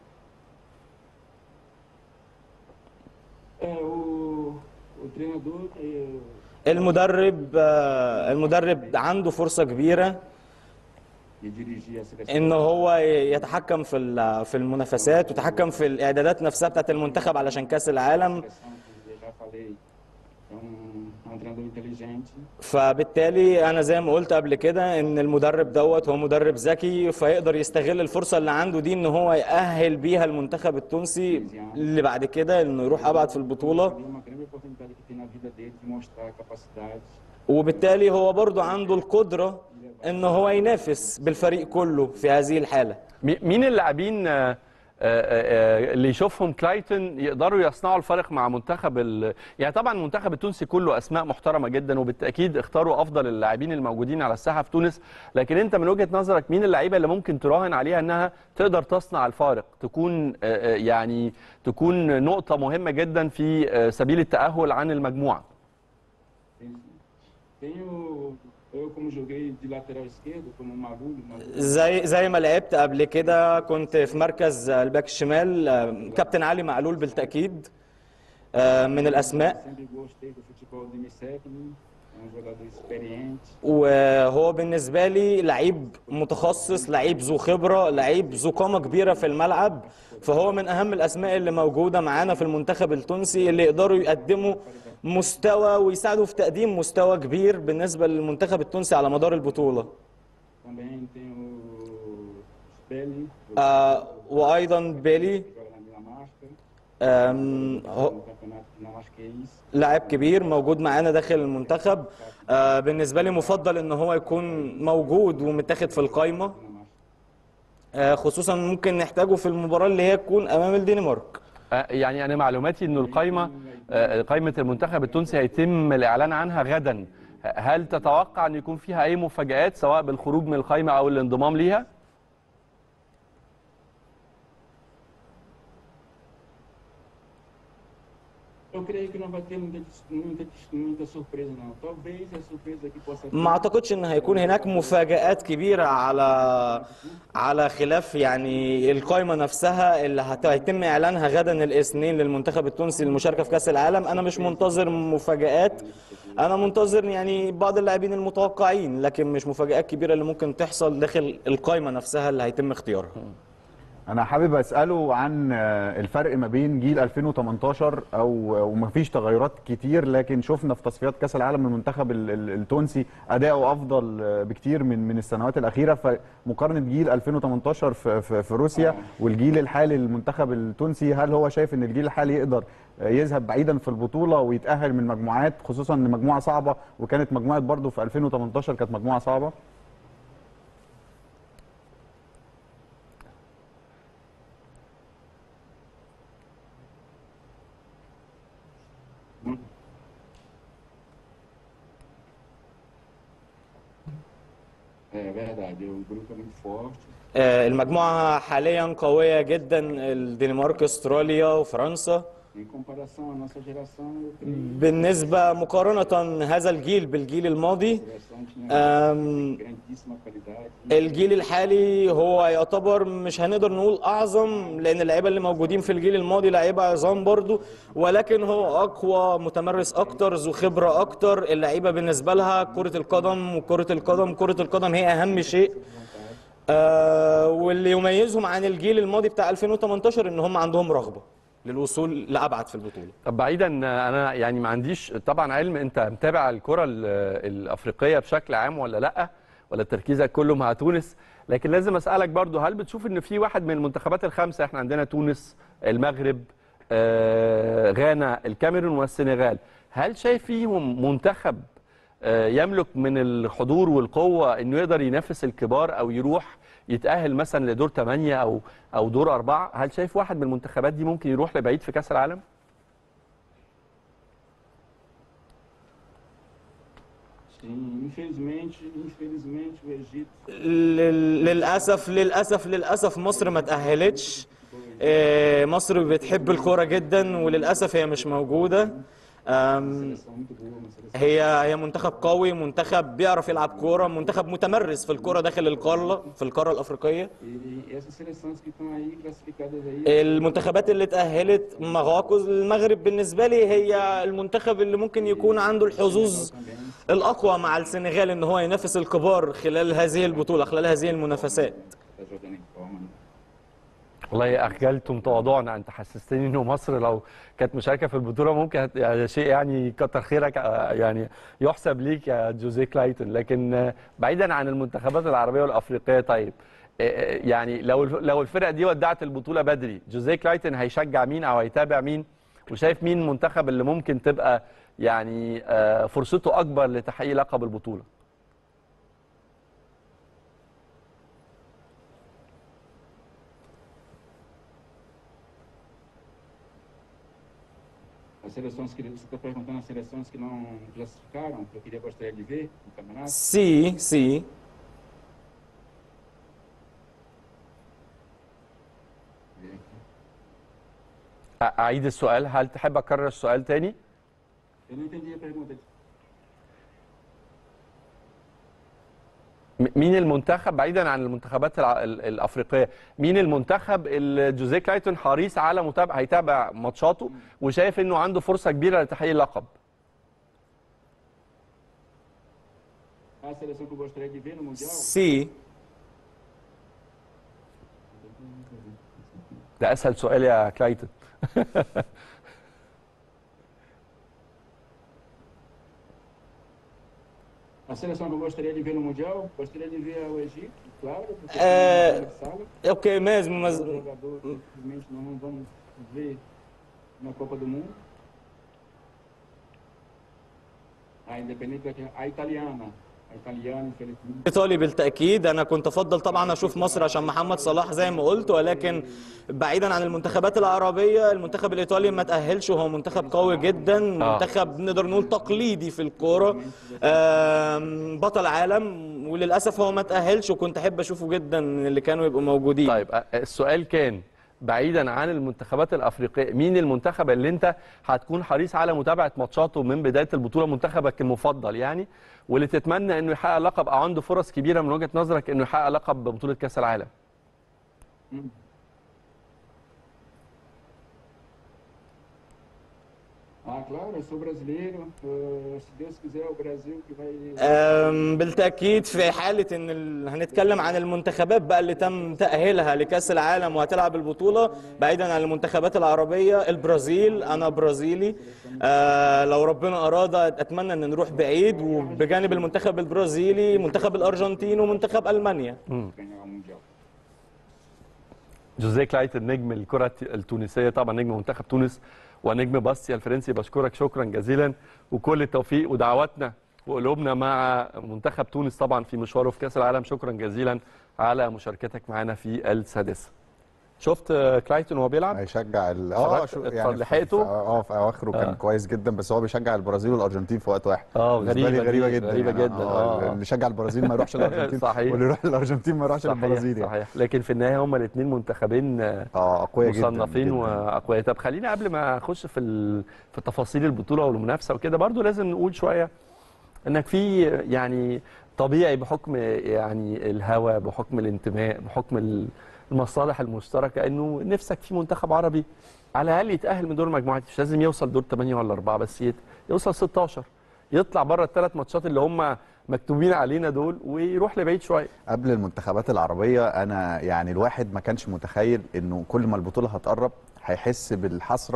Speaker 3: É, o, o treinador, é,
Speaker 4: المدرب آه، المدرب عنده فرصة كبيرة
Speaker 3: que dirigia a seleção.
Speaker 4: ان هو يتحكم في ال- في المنافسات ويتحكم في الاعدادات نفسها بتاعت المنتخب علشان كاس العالم
Speaker 3: seleção, como eu já falei, é um, é um treinador inteligente.
Speaker 4: فبالتالي انا زي ما قلت قبل كده ان المدرب دوت هو مدرب ذكي فيقدر يستغل الفرصه اللي عنده دي ان هو يأهل بيها المنتخب التونسي اللي بعد كده انه يروح ابعد في البطوله
Speaker 3: É uma grande oportunidade que tem na vida dele de mostrar capacidades.
Speaker 4: وبالتالي هو برضو عنده القدره ان هو ينافس بالفريق كله في هذه الحاله
Speaker 1: مي- مين اللاعبين آه، آه، آه، اللي يشوفهم كلايتن يقدروا يصنعوا الفرق مع منتخب ال... يعني طبعا المنتخب التونسي كله اسماء محترمه جدا وبالتاكيد اختاروا افضل اللاعبين الموجودين على الساحه في تونس لكن انت من وجهه نظرك مين اللعيبه اللي ممكن تراهن عليها انها تقدر تصنع الفارق تكون آه، آه، يعني تكون نقطه مهمه جدا في آه، سبيل التاهل عن المجموعه
Speaker 3: Tem- Tenho, eu como joguei de lateral esquerdo, como Magulho, Magulho
Speaker 4: زي زي ما لعبت قبل كده كنت في مركز الباك الشمال آه، كابتن علي معلول بالتاكيد آه، من الاسماء
Speaker 3: sempre gostei do futebol do Missepni, é um jogador experiente.
Speaker 4: وهو بالنسبه لي لعيب متخصص لعيب ذو خبره لعيب ذو قامه كبيره في الملعب فهو من اهم الاسماء اللي موجوده معانا في المنتخب التونسي اللي يقدروا يقدموا مستوى ويساعدوا في تقديم مستوى كبير بالنسبه للمنتخب التونسي على مدار البطوله
Speaker 3: Também tem o Spelling,
Speaker 4: آه وايضا بيلي
Speaker 3: que joga na Dinamarca,
Speaker 4: آم، هو-
Speaker 3: no campeonato dinamarquês.
Speaker 4: لاعب كبير موجود معانا داخل المنتخب آه بالنسبه لي مفضل ان هو يكون موجود ومتاخد في القايمه
Speaker 3: Dinamarca.
Speaker 4: آه خصوصا ممكن نحتاجه في المباراه اللي هي تكون امام الدنمارك
Speaker 1: آه، يعني انا معلوماتي انه القائمه آه، قائمه المنتخب التونسي هيتم الاعلان عنها غدا هل تتوقع ان يكون فيها اي مفاجات سواء بالخروج من القائمه او الانضمام ليها
Speaker 3: Eu creio que não vai ter muita, muita, muita surpresa, não. Talvez a surpresa que possa ter.
Speaker 4: ما اعتقدش ان هيكون هناك مفاجآت كبيرة على على خلاف يعني القائمة نفسها اللي هت- هيتم اعلانها غدا الاثنين للمنتخب التونسي للمشاركة في كأس العالم انا مش منتظر مفاجآت انا منتظر يعني بعض اللاعبين المتوقعين لكن مش مفاجآت كبيرة اللي ممكن تحصل داخل القائمة نفسها اللي هيتم اختيارها
Speaker 2: انا حابب اساله عن آه، الفرق ما بين جيل 2018 او ومفيش تغيرات كتير لكن شفنا في تصفيات كاس العالم المنتخب ال- ال- التونسي اداؤه افضل آه، بكتير من من السنوات الاخيره فمقارنه جيل 2018 في في, في روسيا والجيل الحالي للمنتخب التونسي هل هو شايف ان الجيل الحالي يقدر آه، يذهب بعيدا في البطوله ويتاهل من مجموعات خصوصا ان مجموعه صعبه وكانت مجموعه برضه في 2018 كانت مجموعه صعبه
Speaker 3: É verdade, o grupo é muito forte.
Speaker 4: آه، المجموعة حاليا قوية جدا الدنمارك استراليا وفرنسا
Speaker 3: Em comparação à nossa geração, eu creio
Speaker 4: بالنسبة مقارنة هذا الجيل بالجيل الماضي
Speaker 3: que a geração tinha
Speaker 4: آم،
Speaker 3: grandíssima qualidade.
Speaker 4: الجيل الحالي هو يعتبر مش هنقدر نقول اعظم لان اللعيبه اللي موجودين في الجيل الماضي لعيبه عظام برضو ولكن هو اقوى متمرس اكتر ذو خبره اكتر اللعيبه بالنسبه لها كره القدم وكره القدم كره القدم هي اهم شيء آه واللي يميزهم عن الجيل الماضي بتاع 2018 ان هم عندهم رغبه للوصول لابعد في البطوله
Speaker 1: طب بعيدا انا يعني ما عنديش طبعا علم انت متابع الكره ال- الافريقيه بشكل عام ولا لا ولا تركيزك كله مع تونس لكن لازم اسالك برضو هل بتشوف ان في واحد من المنتخبات الخمسه احنا عندنا تونس المغرب آه، غانا الكاميرون والسنغال هل شايف فيهم منتخب آه، يملك من الحضور والقوه انه يقدر ينافس الكبار او يروح يتاهل مثلا لدور 8 او او دور أربعة هل شايف واحد من المنتخبات دي ممكن يروح لبعيد في كاس العالم
Speaker 3: Sim, infelizmente, infelizmente o Egito
Speaker 4: لل- للاسف للاسف للاسف مصر ما تاهلتش آه، مصر بتحب الكوره جدا وللاسف هي مش موجوده آم،
Speaker 3: seleção muito boa, uma seleção.
Speaker 4: هي هي منتخب قوي منتخب بيعرف يلعب كوره منتخب متمرس في الكوره داخل القاره في القاره الافريقيه
Speaker 3: E essas seleções que estão aí classificadas aí,
Speaker 4: المنتخبات اللي تأهلت مغاكو المغرب بالنسبة لي هي المنتخب اللي ممكن يكون عنده الحظوظ
Speaker 3: também,
Speaker 4: الأقوى مع السنغال إن هو ينافس الكبار خلال هذه البطولة خلال هذه المنافسات
Speaker 3: está jogando em forma. né?
Speaker 1: والله اخجلتم تواضعنا انت حسستني انه مصر لو كانت مشاركه في البطوله ممكن هت- يعني شيء يعني كتر خيرك آه، يعني يحسب ليك يا جوزيه كلايتون لكن آه، بعيدا عن المنتخبات العربيه والافريقيه طيب آه، آه، يعني لو الف- لو الفرق دي ودعت البطوله بدري جوزيه كلايتون هيشجع مين او هيتابع مين وشايف مين المنتخب اللي ممكن تبقى يعني آه، فرصته اكبر لتحقيق لقب البطوله
Speaker 3: As seleções que você está perguntando, as seleções que não classificaram, que eu queria gostaria de ver no campeonato.
Speaker 4: سي سي
Speaker 1: أ- اعيد السؤال هل تحب اكرر السؤال تاني
Speaker 3: Eu não entendi a pergunta.
Speaker 1: م- مين المنتخب بعيدا عن المنتخبات الع- ال- الافريقيه مين المنتخب اللي جوزيه كلايتون حريص على متابعه هيتابع ماتشاته وشايف انه عنده فرصه كبيره لتحقيق اللقب
Speaker 3: A seleção que eu gostaria de ver no Mundial,
Speaker 4: سي
Speaker 1: ده اسهل سؤال يا كلايتون
Speaker 3: a seleção que eu gostaria de ver no Mundial, gostaria de ver o Egito, claro, porque
Speaker 4: É.
Speaker 3: tem uma sala.
Speaker 4: اوكي mesmo mas
Speaker 3: Um jogador que infelizmente nós não vamos ver na Copa do Mundo. A Independente, a italiana, a italiana, infelizmente.
Speaker 4: ايطالي بالتاكيد انا كنت افضل طبعا اشوف مصر عشان محمد صلاح زي ما قلت ولكن بعيدا عن المنتخبات العربيه المنتخب الايطالي ما تاهلش وهو منتخب قوي جدا منتخب نقدر نقول تقليدي في الكوره آم، بطل عالم وللاسف هو ما تاهلش وكنت احب اشوفه جدا من اللي كانوا يبقوا موجودين
Speaker 1: طيب أ- السؤال كان بعيدا عن المنتخبات الافريقيه مين المنتخب اللي انت هتكون حريص على متابعه ماتشاته من بدايه البطوله منتخبك المفضل يعني واللي تتمنى انه يحقق لقب او عنده فرص كبيره من وجهه نظرك انه يحقق لقب ببطوله كاس العالم
Speaker 3: Ah, claro, eu sou brasileiro. eh, se Deus quiser, o Brasil que vai.
Speaker 4: أم، بالتأكيد في حالة إن ال... هنتكلم عن المنتخبات بقى اللي تم تأهيلها لكأس العالم وهتلعب البطولة بعيدا عن المنتخبات العربية البرازيل أنا برازيلي آه لو ربنا أراد أتمنى إن نروح بعيد وبجانب المنتخب البرازيلي منتخب الأرجنتين ومنتخب ألمانيا
Speaker 3: ganhar o Mundial.
Speaker 1: جوزيه كلايتون نجم الكره الت- التونسيه طبعا نجم منتخب تونس ونجم باستيا الفرنسي بشكرك شكرا جزيلا وكل التوفيق ودعواتنا وقلوبنا مع منتخب تونس طبعا في مشواره في كاس العالم شكرا جزيلا على مشاركتك معنا في السادسه شفت آه، كلايتون وهو بيلعب
Speaker 2: هيشجع ال
Speaker 1: اتفرجت-
Speaker 2: شو-
Speaker 1: اتفرج-
Speaker 2: يعني في-
Speaker 1: لحقته؟
Speaker 2: في- اه في اواخره كان
Speaker 1: آه.
Speaker 2: كويس جدا بس هو بيشجع البرازيل والارجنتين في وقت واحد
Speaker 1: اه
Speaker 2: بالنسبة لي
Speaker 1: غريبه
Speaker 2: غريبه
Speaker 1: دي،
Speaker 2: جدا
Speaker 1: غريبه
Speaker 2: يعني
Speaker 1: جدا
Speaker 2: اه
Speaker 1: اه
Speaker 2: اللي يشجع البرازيل ما يروحش الارجنتين
Speaker 1: صحيح.
Speaker 2: واللي يروح الارجنتين ما يروحش
Speaker 1: صحيح
Speaker 2: البرازيل يعني
Speaker 1: صحيح لكن في النهايه هما الاثنين منتخبين آه،
Speaker 2: اه اقوياء جدا
Speaker 1: مصنفين
Speaker 2: جداً.
Speaker 1: واقوياء طب خلينا قبل ما اخش في ال... في تفاصيل البطوله والمنافسه وكده برضو لازم نقول شويه انك في يعني طبيعي بحكم يعني الهوى بحكم الانتماء بحكم المصالح المشتركه انه نفسك في منتخب عربي على الاقل يتاهل من دور المجموعات مش لازم يوصل دور 8 ولا 4 بس يت... يوصل 16 يطلع بره الثلاث ماتشات اللي هم مكتوبين علينا دول ويروح لبعيد شويه
Speaker 2: قبل المنتخبات العربيه انا يعني الواحد ما كانش متخيل انه كل ما البطوله هتقرب هيحس بالحسره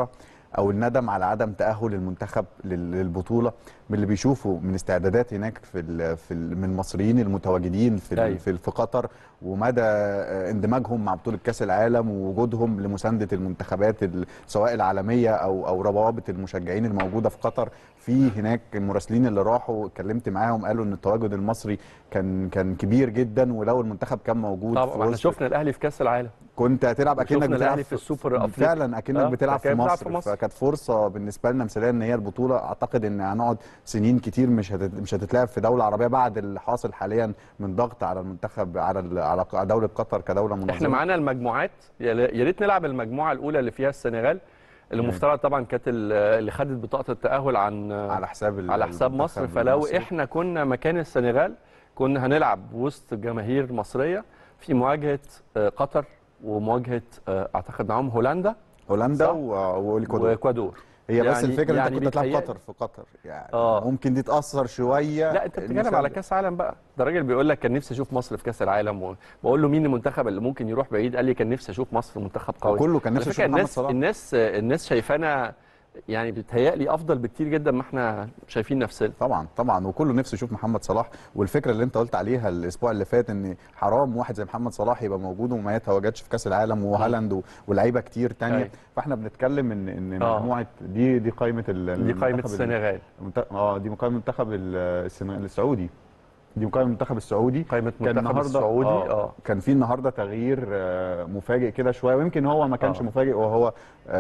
Speaker 2: او الندم على عدم تاهل المنتخب لل- للبطوله من اللي بيشوفوا من استعدادات هناك في ال في ال من المصريين المتواجدين في ال-
Speaker 1: أيوة.
Speaker 2: في في قطر ومدى آه، اندماجهم مع بطوله كاس العالم ووجودهم لمسانده المنتخبات ال- سواء العالميه او او روابط المشجعين الموجوده في قطر في هناك المراسلين اللي راحوا اتكلمت معاهم قالوا ان التواجد المصري كان كان كبير جدا ولو المنتخب كان موجود
Speaker 1: طبعا
Speaker 2: في
Speaker 1: احنا
Speaker 2: وسط-
Speaker 1: شفنا الاهلي في كاس العالم
Speaker 2: كنت هتلعب اكنك
Speaker 1: وشفنا
Speaker 2: بتلعب
Speaker 1: الأهلي في السوبر الأفريقي.
Speaker 2: فعلا اكنك
Speaker 1: آه،
Speaker 2: بتلعب في
Speaker 1: كان بيلعب
Speaker 2: مصر,
Speaker 1: في مصر.
Speaker 2: فكانت فرصه بالنسبه لنا مثاليه ان هي البطوله اعتقد ان هنقعد سنين كتير مش هتت... مش هتتلعب في دوله عربيه بعد اللي حاصل حاليا من ضغط على المنتخب على ال... على ق- دوله قطر كدوله منظمه
Speaker 1: احنا معانا المجموعات يا يا ريت نلعب المجموعه الاولى اللي فيها السنغال اللي
Speaker 2: مم.
Speaker 1: مفترض طبعا كانت ال- اللي خدت بطاقه التاهل عن
Speaker 2: على حساب ال-
Speaker 1: على حساب
Speaker 2: المنتخب
Speaker 1: مصر فلو
Speaker 2: المصري.
Speaker 1: احنا كنا مكان السنغال كنا هنلعب وسط جماهير مصريه في مواجهه آه، قطر ومواجهه آه، اعتقد معاهم هولندا
Speaker 2: هولندا
Speaker 1: صح.
Speaker 2: و... والاكوادور
Speaker 1: واكوادور
Speaker 2: هي بس
Speaker 1: يعني-
Speaker 2: الفكره
Speaker 1: يعني
Speaker 2: انت كنت هتلعب
Speaker 1: بيتهيألي-
Speaker 2: قطر في قطر يعني
Speaker 1: آه.
Speaker 2: ممكن دي تاثر شويه
Speaker 1: لا انت بتتكلم
Speaker 2: المساعدة.
Speaker 1: على كاس عالم بقى ده راجل بيقول لك كان نفسي اشوف مصر في كاس العالم وبقول له مين المنتخب اللي ممكن يروح بعيد قال لي كان نفسي اشوف مصر منتخب قوي
Speaker 2: وكله كان
Speaker 1: على
Speaker 2: نفسه
Speaker 1: فكرة
Speaker 2: يشوف محمد
Speaker 1: الناس
Speaker 2: صلاح
Speaker 1: الناس الناس شايفانا يعني بيتهيألي افضل بكتير جدا ما احنا شايفين نفسنا
Speaker 2: طبعا طبعا وكله نفسه يشوف محمد صلاح والفكره اللي انت قلت عليها الاسبوع اللي فات ان حرام واحد زي محمد صلاح يبقى موجود وما يتواجدش في كاس العالم وهالاند و- ولاعيبه كتير تانية
Speaker 1: أيوة.
Speaker 2: فاحنا بنتكلم ان ان
Speaker 1: آه.
Speaker 2: مجموعه دي دي قائمه ال-
Speaker 1: دي قائمه
Speaker 2: المنتخب ال-
Speaker 1: السنغال
Speaker 2: المنت- اه دي قائمه المنتخب ال- السن- السعودي دي قائمه المنتخب السعودي
Speaker 1: قائمه
Speaker 2: كان
Speaker 1: منتخب
Speaker 2: النهارده
Speaker 1: السعودي
Speaker 2: آه
Speaker 1: اه
Speaker 2: كان في النهارده تغيير آه، مفاجئ كده شويه ويمكن هو ما كانش
Speaker 1: آه.
Speaker 2: مفاجئ وهو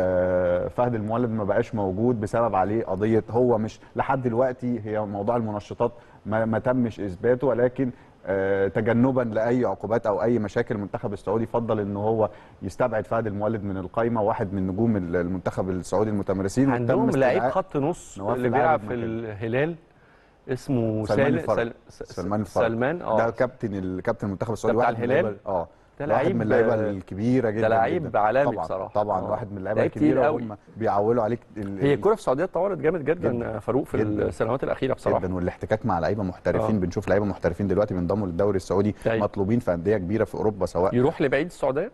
Speaker 2: آه، فهد المولد ما بقاش موجود بسبب عليه قضيه هو مش لحد دلوقتي هي موضوع المنشطات ما, ما تمش اثباته ولكن آه، تجنبا لاي عقوبات او اي مشاكل المنتخب السعودي فضل ان هو يستبعد فهد المولد من القايمه واحد من نجوم المنتخب السعودي المتمرسين
Speaker 1: عندهم
Speaker 2: وتم
Speaker 1: لعيب
Speaker 2: استدعاء
Speaker 1: خط نص
Speaker 2: نواف
Speaker 1: اللي
Speaker 2: العابد
Speaker 1: بيلعب في
Speaker 2: مكانه.
Speaker 1: الهلال اسمه
Speaker 2: سلمان
Speaker 1: سال-
Speaker 2: الفرج.
Speaker 1: سل- س-
Speaker 2: سلمان الفرج.
Speaker 1: سلمان
Speaker 2: ده
Speaker 1: اه
Speaker 2: كابتن الكابتن المنتخب السعودي
Speaker 1: بتاع
Speaker 2: واحد من
Speaker 1: الهلال؟
Speaker 2: اللعيبة- اه
Speaker 1: ده
Speaker 2: واحد
Speaker 1: لعيب
Speaker 2: من اللعيبه
Speaker 1: آه،
Speaker 2: الكبيره جدا
Speaker 1: ده لعيب
Speaker 2: جدا.
Speaker 1: عالمي
Speaker 2: طبعا
Speaker 1: بصراحة.
Speaker 2: طبعا
Speaker 1: آه.
Speaker 2: واحد من اللعيبه
Speaker 1: لعيب تقيل
Speaker 2: الكبيره
Speaker 1: قوي.
Speaker 2: وهم بيعولوا عليك ال-
Speaker 1: هي
Speaker 2: ال-
Speaker 1: الكره في السعوديه اتطورت جامد جدا,
Speaker 2: جداً.
Speaker 1: فاروق في
Speaker 2: جداً.
Speaker 1: السنوات الاخيره بصراحه
Speaker 2: جدا والاحتكاك مع لعيبه محترفين
Speaker 1: آه.
Speaker 2: بنشوف لعيبه محترفين دلوقتي بينضموا للدوري السعودي
Speaker 1: أيوة.
Speaker 2: مطلوبين في انديه كبيره في اوروبا سواء
Speaker 1: يروح لبعيد السعوديه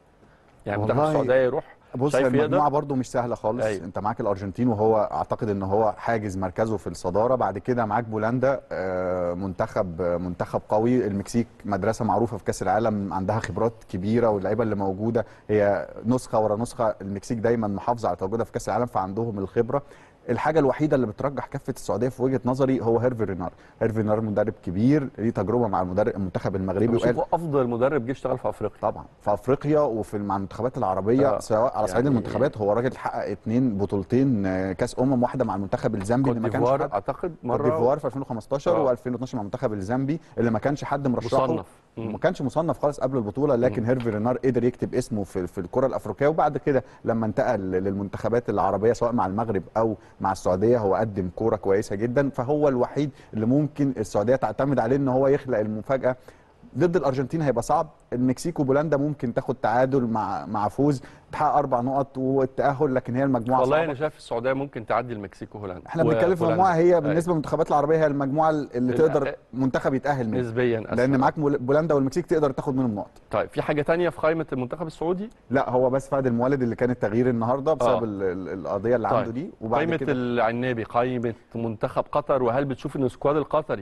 Speaker 1: يعني منتخب
Speaker 2: والله
Speaker 1: السعوديه يروح
Speaker 2: بص
Speaker 1: شايف
Speaker 2: هي
Speaker 1: يقدر؟
Speaker 2: المجموعه برضو مش سهله خالص
Speaker 1: أيوة.
Speaker 2: انت معاك الارجنتين وهو اعتقد ان هو حاجز مركزه في الصداره بعد كده معاك بولندا آه، منتخب آه، منتخب قوي المكسيك مدرسه معروفه في كاس العالم عندها خبرات كبيره واللعيبه اللي موجوده هي نسخه ورا نسخه المكسيك دايما محافظه على تواجدها في كاس العالم فعندهم الخبره الحاجه الوحيده اللي بترجح كفه السعوديه في وجهه نظري هو هيرفي رينار هيرفي رينار مدرب كبير ليه تجربه مع المدرب المنتخب المغربي وقال
Speaker 1: بشوفه افضل مدرب جه اشتغل في افريقيا
Speaker 2: طبعا في افريقيا وفي مع المنتخبات العربيه
Speaker 1: آه.
Speaker 2: سواء على صعيد
Speaker 1: يعني-
Speaker 2: المنتخبات هو راجل حقق اتنين بطولتين آه، كاس امم واحده مع المنتخب الزامبي
Speaker 1: كوت
Speaker 2: اللي ما كانش
Speaker 1: ديفوار
Speaker 2: حد
Speaker 1: اعتقد
Speaker 2: كوت
Speaker 1: مره
Speaker 2: ديفوار في 2015
Speaker 1: آه.
Speaker 2: و2012 مع المنتخب الزامبي اللي ما كانش حد مرشحه
Speaker 1: مصنف مم.
Speaker 2: ما كانش مصنف خالص قبل البطوله لكن هيرفي رينار قدر يكتب اسمه في في الكره الافريقيه وبعد كده لما انتقل للمنتخبات العربيه سواء مع المغرب او مع السعوديه هو قدم كوره كويسه جدا فهو الوحيد اللي ممكن السعوديه تعتمد عليه ان هو يخلق المفاجاه ضد الارجنتين هيبقى صعب المكسيك وبولندا ممكن تاخد تعادل مع مع فوز تحقق اربع نقط والتاهل لكن هي المجموعه
Speaker 1: والله
Speaker 2: صعبة.
Speaker 1: انا شايف السعوديه ممكن تعدي المكسيك وهولندا
Speaker 2: احنا بنتكلم في
Speaker 1: وهولندا.
Speaker 2: مجموعه هي
Speaker 1: أيوة.
Speaker 2: بالنسبه للمنتخبات العربيه هي المجموعه اللي
Speaker 1: ال-
Speaker 2: تقدر منتخب يتاهل منها
Speaker 1: نسبيا أسهل.
Speaker 2: لان معاك مول- بولندا والمكسيك تقدر تاخد منهم نقط
Speaker 1: طيب في حاجه تانية في قائمه المنتخب السعودي
Speaker 2: لا هو بس فهد المولد اللي كان التغيير النهارده بسبب
Speaker 1: آه.
Speaker 2: ال- ال- القضيه اللي
Speaker 1: طيب.
Speaker 2: عنده دي وبعد
Speaker 1: قائمه
Speaker 2: كده
Speaker 1: العنابي قائمه منتخب قطر وهل بتشوف ان السكواد القطري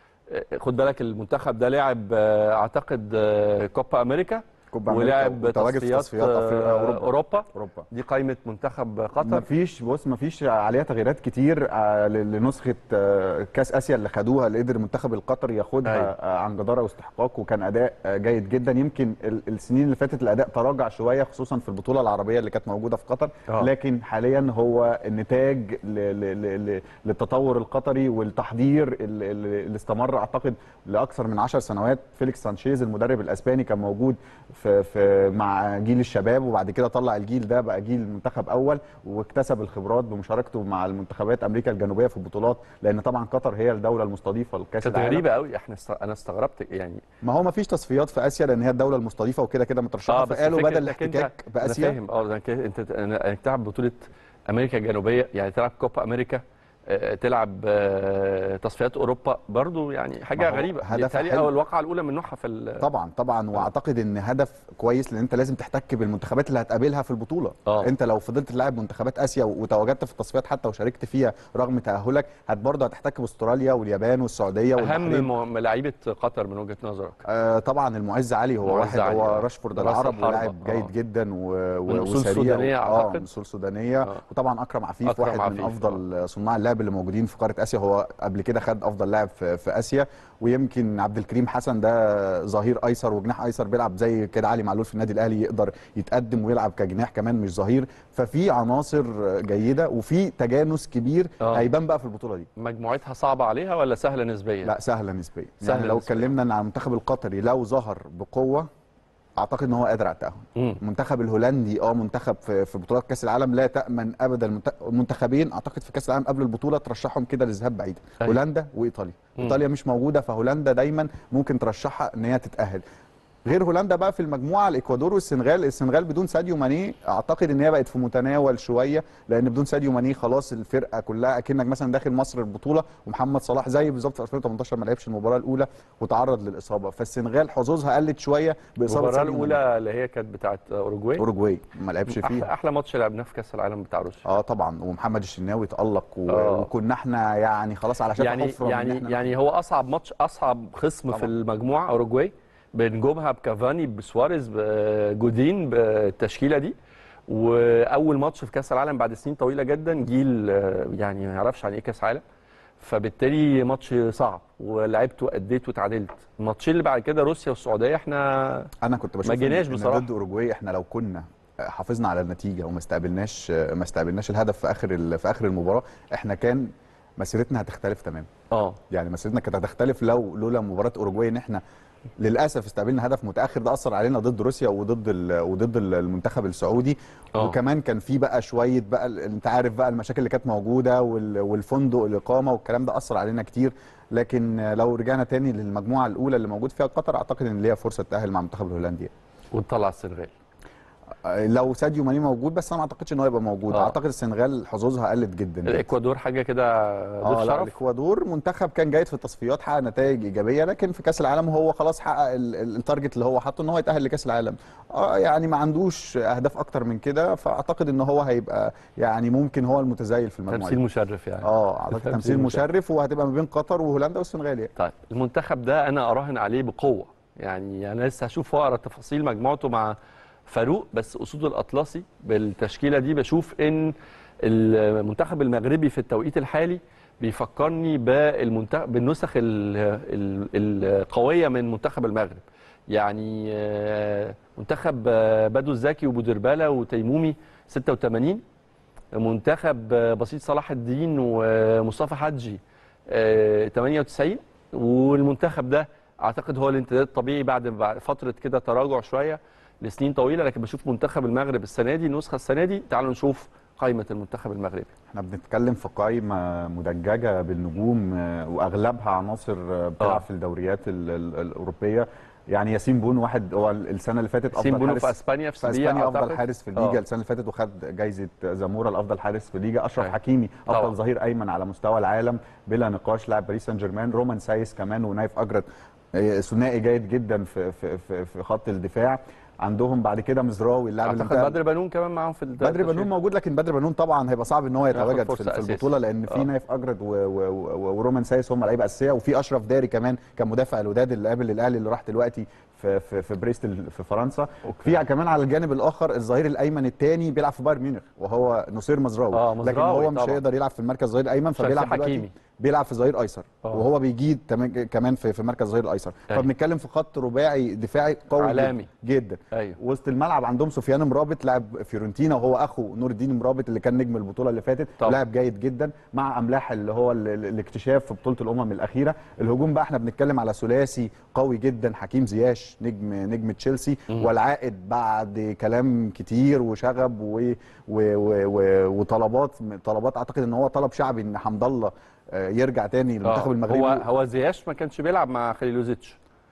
Speaker 1: آه، خد بالك المنتخب ده لعب آه، اعتقد آه، كوبا امريكا
Speaker 2: كوبا أمريكا
Speaker 1: ولعب
Speaker 2: وتواجد في
Speaker 1: تصفيات
Speaker 2: تصفيات أفريقيا-
Speaker 1: آه،
Speaker 2: أوروبا.
Speaker 1: اوروبا
Speaker 2: اوروبا
Speaker 1: دي قائمه منتخب قطر
Speaker 2: مفيش بص مفيش عليها تغييرات كتير آه، ل- لنسخه آه، كاس اسيا اللي خدوها اللي قدر المنتخب القطري ياخدها
Speaker 1: أيوة.
Speaker 2: آه، عن جداره واستحقاق وكان اداء آه، جيد جدا يمكن ال- السنين اللي فاتت الاداء تراجع شويه خصوصا في البطوله العربيه اللي كانت موجوده في قطر
Speaker 1: آه.
Speaker 2: لكن حاليا هو النتاج ل- ل- ل- ل- للتطور القطري والتحضير اللي, اللي اللي استمر اعتقد لاكثر من 10 سنوات فيليكس سانشيز المدرب الاسباني كان موجود في, في مع جيل الشباب وبعد كده طلع الجيل ده بقى جيل منتخب اول واكتسب الخبرات بمشاركته مع المنتخبات امريكا الجنوبيه في البطولات لان طبعا قطر هي الدوله المستضيفه لكاس
Speaker 1: كانت
Speaker 2: العالم
Speaker 1: غريبه قوي احنا است... انا استغربت يعني
Speaker 2: ما هو ما فيش تصفيات في اسيا لان هي الدوله المستضيفه وكده كده مترشحه
Speaker 1: بس
Speaker 2: فقالوا
Speaker 1: فكرة
Speaker 2: بدل
Speaker 1: إنك أنت-
Speaker 2: الاحتكاك
Speaker 1: انا
Speaker 2: باسيا
Speaker 1: فاهم اه إنك انت انك تلعب بطوله امريكا الجنوبيه يعني تلعب كوبا امريكا آه، تلعب آه، تصفيات اوروبا برضو يعني حاجه
Speaker 2: ما هو
Speaker 1: غريبه
Speaker 2: هدف
Speaker 1: بالتالي
Speaker 2: حلو.
Speaker 1: او الواقعه الاولى من نوعها في ال-
Speaker 2: طبعا طبعا واعتقد ان هدف كويس لان انت لازم تحتك بالمنتخبات اللي هتقابلها في البطوله
Speaker 1: آه.
Speaker 2: انت لو فضلت تلعب منتخبات اسيا وتواجدت في التصفيات حتى وشاركت فيها رغم تاهلك هت برضه هتحتك باستراليا واليابان والسعوديه والبحرين
Speaker 1: اهم م- لعيبه قطر من وجهه نظرك
Speaker 2: آه طبعا المعز علي هو
Speaker 1: المعز
Speaker 2: واحد
Speaker 1: علي،
Speaker 2: هو
Speaker 1: آه.
Speaker 2: راشفورد
Speaker 1: راس
Speaker 2: العرب
Speaker 1: الحربة،
Speaker 2: ولاعب
Speaker 1: آه.
Speaker 2: جيد جدا و...
Speaker 1: من
Speaker 2: و-
Speaker 1: أصول
Speaker 2: وسريع
Speaker 1: سودانية
Speaker 2: و-
Speaker 1: أعتقد.
Speaker 2: اه من اصول سودانيه
Speaker 1: آه.
Speaker 2: وطبعا اكرم عفيف
Speaker 1: أكرم
Speaker 2: واحد
Speaker 1: عفيف،
Speaker 2: من افضل صناع اللعب اللي موجودين في قاره اسيا هو قبل كده خد افضل لاعب في, في اسيا ويمكن عبد الكريم حسن ده ظهير ايسر وجناح ايسر بيلعب زي كده علي معلول في النادي الاهلي يقدر يتقدم ويلعب كجناح كمان مش ظهير ففي عناصر جيده وفي تجانس كبير
Speaker 1: آه.
Speaker 2: هيبان بقى في البطوله دي
Speaker 1: مجموعتها صعبه عليها ولا سهله نسبيا
Speaker 2: لا سهله نسبيا
Speaker 1: سهلة
Speaker 2: يعني لو
Speaker 1: نسبياً.
Speaker 2: اتكلمنا عن المنتخب القطري لو ظهر بقوه اعتقد ان هو قادر على التاهل
Speaker 1: مم.
Speaker 2: المنتخب الهولندي اه منتخب في, في بطولات كاس العالم لا تامن ابدا المنت- المنتخبين اعتقد في كاس العالم قبل البطوله ترشحهم كده للذهاب بعيدا
Speaker 1: أيوة.
Speaker 2: هولندا وايطاليا
Speaker 1: مم.
Speaker 2: ايطاليا مش موجوده فهولندا دايما ممكن ترشحها ان هي تتاهل غير هولندا بقى في المجموعه الاكوادور والسنغال السنغال بدون ساديو ماني اعتقد ان هي بقت في متناول شويه لان بدون ساديو ماني خلاص الفرقه كلها اكنك مثلا داخل مصر البطوله ومحمد صلاح زي بالظبط في 2018 ما لعبش المباراه الاولى وتعرض للاصابه فالسنغال حظوظها قلت شويه باصابه
Speaker 1: المباراه
Speaker 2: ساديو ماني.
Speaker 1: الاولى اللي هي كانت بتاعت اوروجواي
Speaker 2: اوروجواي ما لعبش
Speaker 1: احلى
Speaker 2: فيها
Speaker 1: احلى ماتش لعبناه في كاس العالم بتاع روسيا
Speaker 2: اه طبعا ومحمد الشناوي تالق و...
Speaker 1: آه.
Speaker 2: وكنا احنا يعني خلاص على شفا
Speaker 1: يعني
Speaker 2: حفره من
Speaker 1: يعني
Speaker 2: إحنا-
Speaker 1: يعني هو اصعب ماتش اصعب خصم في
Speaker 2: طبعاً.
Speaker 1: المجموعه اوروجواي بنجومها بكافاني بسواريز بجودين بالتشكيله دي واول ماتش في كاس العالم بعد سنين طويله جدا جيل آه، يعني ما يعرفش عن ايه كاس عالم فبالتالي ماتش صعب ولعبت واديت وتعادلت الماتشين اللي بعد كده روسيا والسعوديه احنا
Speaker 2: انا كنت بشوف
Speaker 1: ما جيناش
Speaker 2: إن- إن
Speaker 1: بصراحة.
Speaker 2: ضد اوروجواي احنا لو كنا حافظنا على النتيجه وما استقبلناش ما استقبلناش الهدف في اخر ال- في اخر المباراه احنا كان مسيرتنا هتختلف تماما
Speaker 1: اه
Speaker 2: يعني مسيرتنا كانت هتختلف لو لولا مباراه اوروجواي ان احنا للاسف استقبلنا هدف متاخر ده اثر علينا ضد روسيا وضد ال- وضد ال- المنتخب السعودي
Speaker 1: آه.
Speaker 2: وكمان كان في بقى شويه بقى ال- انت عارف بقى المشاكل اللي كانت موجوده وال- والفندق الاقامه والكلام ده اثر علينا كتير لكن لو رجعنا تاني للمجموعه الاولى اللي موجود فيها قطر اعتقد ان ليها فرصه تاهل مع المنتخب الهولندي
Speaker 1: وتطلع السنغال
Speaker 2: لو ساديو ماني موجود بس انا ما اعتقدش ان هو يبقى موجود
Speaker 1: آه.
Speaker 2: اعتقد السنغال حظوظها قلت جدا
Speaker 1: الاكوادور حاجه كده
Speaker 2: اه
Speaker 1: ضيف
Speaker 2: لا
Speaker 1: شرف
Speaker 2: الاكوادور منتخب كان جيد في التصفيات حقق نتائج ايجابيه لكن في كاس العالم هو خلاص حقق ال- ال- التارجت اللي هو حاطه ان هو يتاهل لكاس العالم اه يعني ما عندوش اهداف اكتر من كده فاعتقد ان هو هيبقى يعني ممكن هو المتزايل في المجموعه
Speaker 1: تمثيل
Speaker 2: دي.
Speaker 1: مشرف يعني
Speaker 2: اه اعتقد
Speaker 1: تمثيل
Speaker 2: تمثيل
Speaker 1: مشرف.
Speaker 2: مشرف وهتبقى ما بين قطر وهولندا والسنغال يعني.
Speaker 1: طيب المنتخب ده انا اراهن عليه بقوه يعني انا لسه هشوف واقرا تفاصيل مجموعته مع فاروق بس اسود الاطلسي بالتشكيله دي بشوف ان المنتخب المغربي في التوقيت الحالي بيفكرني بالمنتخب بالنسخ ال- ال- القويه من منتخب المغرب يعني آه، منتخب آه، بدو الزكي وبودرباله وتيمومي 86 منتخب آه، بسيط صلاح الدين ومصطفى حجي آه، 98 والمنتخب ده اعتقد هو الامتداد الطبيعي بعد بعد فتره كده تراجع شويه لسنين طويله لكن بشوف منتخب المغرب السنه دي النسخه السنه دي تعالوا نشوف قائمه المنتخب المغربي
Speaker 2: احنا بنتكلم في قائمه مدججه بالنجوم آه، واغلبها عناصر آه، بتلعب
Speaker 1: آه.
Speaker 2: في الدوريات ال- ال- الاوروبيه يعني ياسين بون واحد هو السنه اللي فاتت
Speaker 1: سين
Speaker 2: افضل
Speaker 1: بونو
Speaker 2: حارس
Speaker 1: في اسبانيا في
Speaker 2: في
Speaker 1: سيفيا
Speaker 2: اسبانيا افضل
Speaker 1: أعتقد.
Speaker 2: حارس في الليجا
Speaker 1: آه.
Speaker 2: السنه اللي فاتت وخد جايزه زامورا لافضل حارس في الليجا اشرف
Speaker 1: أيوة.
Speaker 2: حكيمي
Speaker 1: طبعا.
Speaker 2: افضل ظهير ايمن على مستوى العالم بلا نقاش لاعب باريس سان جيرمان رومان سايس كمان ونايف اجرد آه، ثنائي جيد جدا في في في, في خط الدفاع عندهم بعد كده مزراوي اللاعب اللي
Speaker 1: اعتقد
Speaker 2: انتقل-
Speaker 1: بدر بنون كمان معاهم في الت-
Speaker 2: بدر
Speaker 1: التشكيل.
Speaker 2: بنون موجود لكن بدر بنون طبعا هيبقى صعب ان هو
Speaker 1: ياخد
Speaker 2: يتواجد في,
Speaker 1: فرصة
Speaker 2: في
Speaker 1: أساسي.
Speaker 2: البطوله لان في
Speaker 1: آه.
Speaker 2: نايف اجرد و و و ورومان سايس هم لعيبه اساسيه وفي اشرف داري كمان كان مدافع الوداد اللي قابل الاهلي اللي راح دلوقتي في في, في بريست ال- في فرنسا في كمان على الجانب الاخر الظهير الايمن الثاني بيلعب في بايرن ميونخ وهو نصير مزراوي
Speaker 1: آه،
Speaker 2: لكن
Speaker 1: مزراوي
Speaker 2: هو مش
Speaker 1: طبعا.
Speaker 2: هيقدر يلعب في المركز الظهير الايمن
Speaker 1: عشان
Speaker 2: فبيلعب
Speaker 1: في
Speaker 2: دلوقتي
Speaker 1: حكيمي.
Speaker 2: بيلعب في ظهير ايسر
Speaker 1: آه.
Speaker 2: وهو بيجيد تمام- كمان في في مركز ظهير الايسر
Speaker 1: أيوة.
Speaker 2: فبنتكلم في خط رباعي دفاعي قوي
Speaker 1: عالمي.
Speaker 2: جدا
Speaker 1: ايوه
Speaker 2: وسط الملعب عندهم سفيان مرابط لاعب فيورنتينا وهو اخو نور الدين مرابط اللي كان نجم البطوله اللي فاتت
Speaker 1: طبعا.
Speaker 2: لاعب جيد جدا مع املاح اللي هو ال- ال- الاكتشاف في بطوله الامم الاخيره الهجوم بقى احنا بنتكلم على ثلاثي قوي جدا حكيم زياش نجم نجم تشيلسي والعائد بعد كلام كتير وشغب و و و و وطلبات طلبات اعتقد ان هو طلب شعبي ان حمد الله آه، يرجع تاني للمنتخب
Speaker 1: آه.
Speaker 2: المغربي
Speaker 1: هو هو زياش ما كانش بيلعب مع خليلوزيتش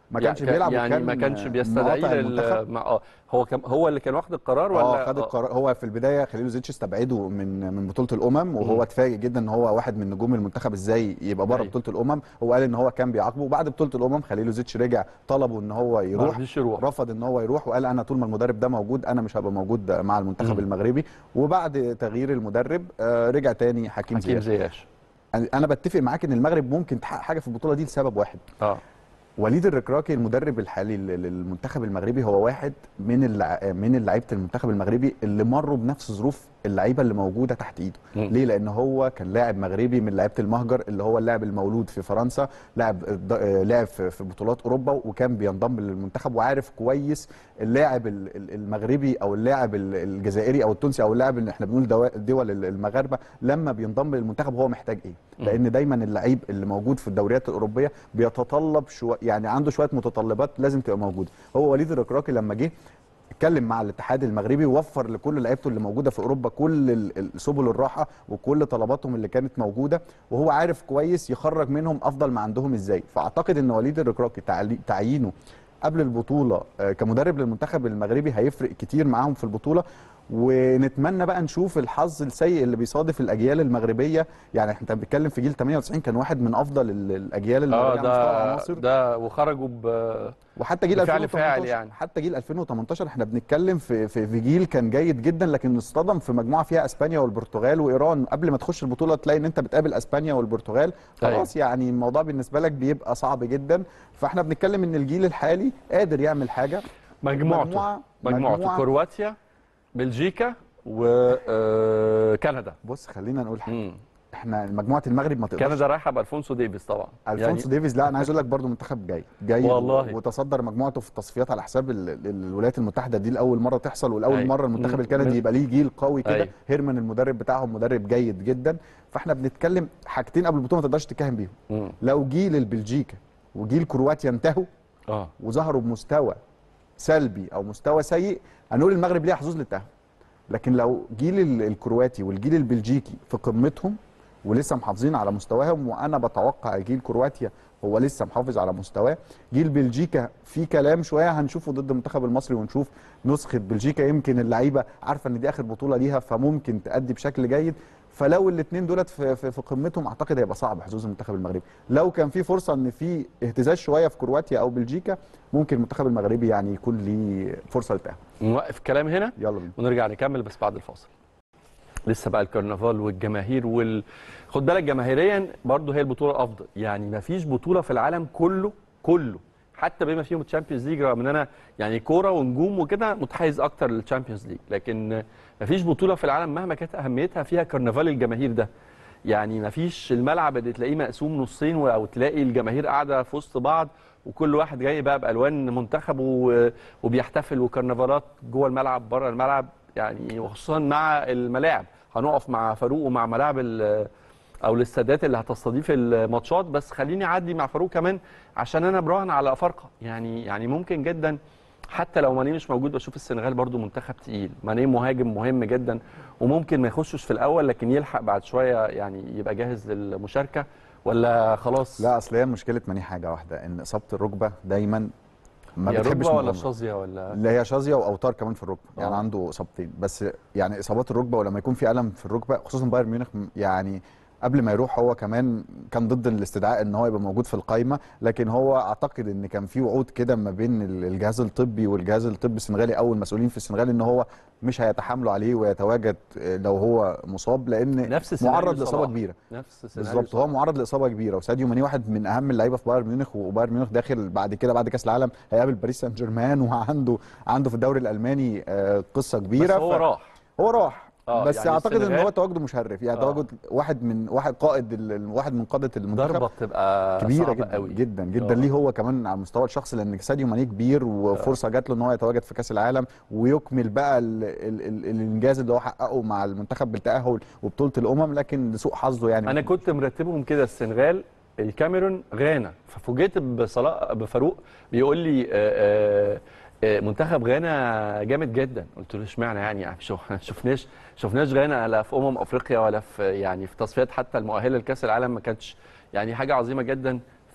Speaker 2: ما كانش
Speaker 1: يعني
Speaker 2: بيلعب
Speaker 1: يعني
Speaker 2: وكان
Speaker 1: ما كانش بيستدعي
Speaker 2: مقاطع
Speaker 1: لل...
Speaker 2: المنتخب.
Speaker 1: مع... اه هو كان هو اللي كان واخد القرار ولا
Speaker 2: اه خد القرار هو في البدايه خليل زيتش استبعده من من بطوله الامم وهو اتفاجئ جدا ان هو واحد من نجوم المنتخب ازاي يبقى بره
Speaker 1: أيوة.
Speaker 2: بطوله الامم هو قال ان هو كان بيعاقبه وبعد بطوله الامم خليل زيتش رجع طلبه ان هو
Speaker 1: ما
Speaker 2: يروح
Speaker 1: رضيش يروح
Speaker 2: رفض ان هو يروح وقال انا طول ما المدرب ده موجود انا مش هبقى موجود مع المنتخب
Speaker 1: مم.
Speaker 2: المغربي وبعد تغيير المدرب آه، رجع تاني حكيم,
Speaker 1: حكيم
Speaker 2: زياش
Speaker 1: زياش
Speaker 2: انا بتفق معاك ان المغرب ممكن تحقق حاجه في البطوله دي لسبب واحد
Speaker 1: اه
Speaker 2: وليد الركراكي المدرب الحالي لل- للمنتخب المغربي هو واحد من اللع... من لعيبه المنتخب المغربي اللي مروا بنفس ظروف اللعيبه اللي موجوده تحت ايده
Speaker 1: مم.
Speaker 2: ليه لان هو كان لاعب مغربي من لعيبه المهجر اللي هو اللاعب المولود في فرنسا لاعب آه، لاعب في في بطولات اوروبا وكان بينضم للمنتخب وعارف كويس اللاعب ال- ال- المغربي او اللاعب ال- الجزائري او التونسي او اللاعب اللي احنا بنقول دوا- دول ال- المغاربه لما بينضم للمنتخب هو محتاج ايه لان دايما اللعيب اللي موجود في الدوريات الاوروبيه بيتطلب شو يعني عنده شويه متطلبات لازم تبقى موجوده هو وليد الركراكي لما جه اتكلم مع الاتحاد المغربي ووفر لكل لعيبته اللي موجوده في اوروبا كل ال- ال- سبل الراحه وكل طلباتهم اللي كانت موجوده وهو عارف كويس يخرج منهم افضل ما عندهم ازاي فاعتقد ان وليد الركراكي تعلي- تعيينه قبل البطوله آه، كمدرب للمنتخب المغربي هيفرق كتير معاهم في البطوله ونتمنى بقى نشوف الحظ السيء اللي بيصادف الاجيال المغربيه يعني احنا بنتكلم في جيل 98 كان واحد من افضل ال- الاجيال اللي
Speaker 1: اه
Speaker 2: على مستوى
Speaker 1: ده
Speaker 2: العناصر
Speaker 1: ده وخرجوا ب
Speaker 2: وحتى جيل
Speaker 1: بفعل
Speaker 2: 2018
Speaker 1: فاعل يعني.
Speaker 2: حتى جيل 2018 احنا بنتكلم في في في جيل كان جيد جدا لكن اصطدم في مجموعه فيها اسبانيا والبرتغال وايران قبل ما تخش البطوله تلاقي ان انت بتقابل اسبانيا والبرتغال خلاص يعني الموضوع بالنسبه لك بيبقى صعب جدا فاحنا بنتكلم ان الجيل الحالي قادر يعمل حاجه
Speaker 1: مجموعته
Speaker 2: مجموعة-
Speaker 1: مجموعته
Speaker 2: مجموعة-
Speaker 1: كرواتيا بلجيكا وكندا
Speaker 2: بص خلينا نقول حاجه احنا مجموعه المغرب ما تقدرش
Speaker 1: كندا رايحه بالفونسو ديفيز طبعا
Speaker 2: الفونسو ديفيز لا انا عايز اقول لك برضو منتخب جاي جاي
Speaker 1: والله.
Speaker 2: وتصدر مجموعته في التصفيات على حساب ال- ال- الولايات المتحده دي لاول مره تحصل ولاول
Speaker 1: أيوة.
Speaker 2: مره المنتخب
Speaker 1: مم.
Speaker 2: الكندي يبقى ليه جيل قوي كده
Speaker 1: أيوة.
Speaker 2: هيرمان المدرب بتاعهم مدرب جيد جدا فاحنا بنتكلم حاجتين قبل البطوله ما تقدرش تتكهن بيهم
Speaker 1: مم.
Speaker 2: لو جيل البلجيكا وجيل كرواتيا انتهوا
Speaker 1: اه
Speaker 2: وظهروا بمستوى سلبي او مستوى سيء هنقول المغرب ليها حظوظ للتاهل لكن لو جيل ال- الكرواتي والجيل البلجيكي في قمتهم ولسه محافظين على مستواهم وانا بتوقع جيل كرواتيا هو لسه محافظ على مستواه جيل بلجيكا في كلام شويه هنشوفه ضد المنتخب المصري ونشوف نسخه بلجيكا يمكن اللعيبه عارفه ان دي اخر بطوله ليها فممكن تأدي بشكل جيد فلو الاثنين دولت في, في, في قمتهم اعتقد هيبقى صعب حظوظ المنتخب المغربي لو كان في فرصه ان في اهتزاز شويه في كرواتيا او بلجيكا ممكن المنتخب المغربي يعني يكون ليه فرصه للتاهل
Speaker 1: نوقف الكلام هنا
Speaker 2: يلا بينا
Speaker 1: ونرجع نكمل بس بعد الفاصل لسه بقى الكرنفال والجماهير وال خد بالك جماهيريا برضه هي البطوله الافضل يعني ما فيش بطوله في العالم كله كله حتى بما فيهم الشامبيونز ليج رغم ان انا يعني كوره ونجوم وكده متحيز اكتر للشامبيونز ليج لكن ما فيش بطوله في العالم مهما كانت اهميتها فيها كرنفال الجماهير ده يعني ما فيش الملعب اللي تلاقيه مقسوم نصين او تلاقي الجماهير قاعده في وسط بعض وكل واحد جاي بقى بالوان منتخبه و- وبيحتفل وكرنفالات جوه الملعب بره الملعب يعني وخصوصا مع الملاعب هنقف مع فاروق ومع ملاعب ال- او الاستادات اللي هتستضيف الماتشات بس خليني اعدي مع فاروق كمان عشان انا براهن على افارقه يعني يعني ممكن جدا حتى لو ماني مش موجود بشوف السنغال برضو منتخب تقيل ماني مهاجم مهم جدا وممكن ما يخشش في الاول لكن يلحق بعد شويه يعني يبقى جاهز للمشاركه ولا خلاص
Speaker 2: لا اصل هي مشكله ماني حاجه واحده ان اصابه الركبه دايما ما
Speaker 1: يا
Speaker 2: بتحبش
Speaker 1: ركبه ولا
Speaker 2: المغامرة.
Speaker 1: شظيه ولا
Speaker 2: اللي هي شظيه واوتار كمان في الركبه يعني
Speaker 1: آه.
Speaker 2: عنده اصابتين بس يعني اصابات الركبه ولما يكون في الم في الركبه خصوصا بايرن ميونخ م- يعني قبل ما يروح هو كمان كان ضد الاستدعاء ان هو يبقى موجود في القائمه لكن هو اعتقد ان كان في وعود كده ما بين ال- الجهاز الطبي والجهاز الطبي السنغالي او المسؤولين في السنغال ان هو مش هيتحاملوا عليه ويتواجد آه، لو هو مصاب لان
Speaker 1: نفس سيناريو
Speaker 2: معرض لاصابه
Speaker 1: صلاح.
Speaker 2: كبيره
Speaker 1: نفس سيناريو
Speaker 2: بالظبط هو
Speaker 1: صلاح.
Speaker 2: معرض لاصابه كبيره وساديو ماني واحد من اهم اللعيبه في بايرن ميونخ وبايرن ميونخ داخل بعد كده بعد كاس العالم هيقابل باريس سان جيرمان وعنده عنده في الدوري الالماني آه، قصه كبيره
Speaker 1: بس هو
Speaker 2: ف-
Speaker 1: راح
Speaker 2: هو راح
Speaker 1: آه،
Speaker 2: بس
Speaker 1: يعني
Speaker 2: اعتقد ان
Speaker 1: السنغال-
Speaker 2: هو تواجده مشرف يعني
Speaker 1: آه.
Speaker 2: تواجد واحد من واحد قائد ال- ال- واحد من قاده المنتخب
Speaker 1: ضربه بتبقى
Speaker 2: كبيره
Speaker 1: صعبة
Speaker 2: جدا
Speaker 1: قوي
Speaker 2: جدا جدا
Speaker 1: آه.
Speaker 2: ليه هو كمان على المستوى الشخصي لان ساديو ماني كبير وفرصه جات له ان هو يتواجد في كاس العالم ويكمل بقى ال ال ال الانجاز اللي هو حققه مع المنتخب بالتاهل وبطوله الامم لكن لسوء حظه يعني
Speaker 1: انا كنت مرتبهم كده السنغال الكاميرون غانا ففوجئت بصلاح بفاروق بيقول لي آه، آه، آه، منتخب غانا جامد جدا قلت له اشمعنى يعني يعني شو شفناش شفناش غانا لا في امم افريقيا ولا في يعني في تصفيات حتى المؤهله لكاس العالم ما كانتش يعني حاجه عظيمه جدا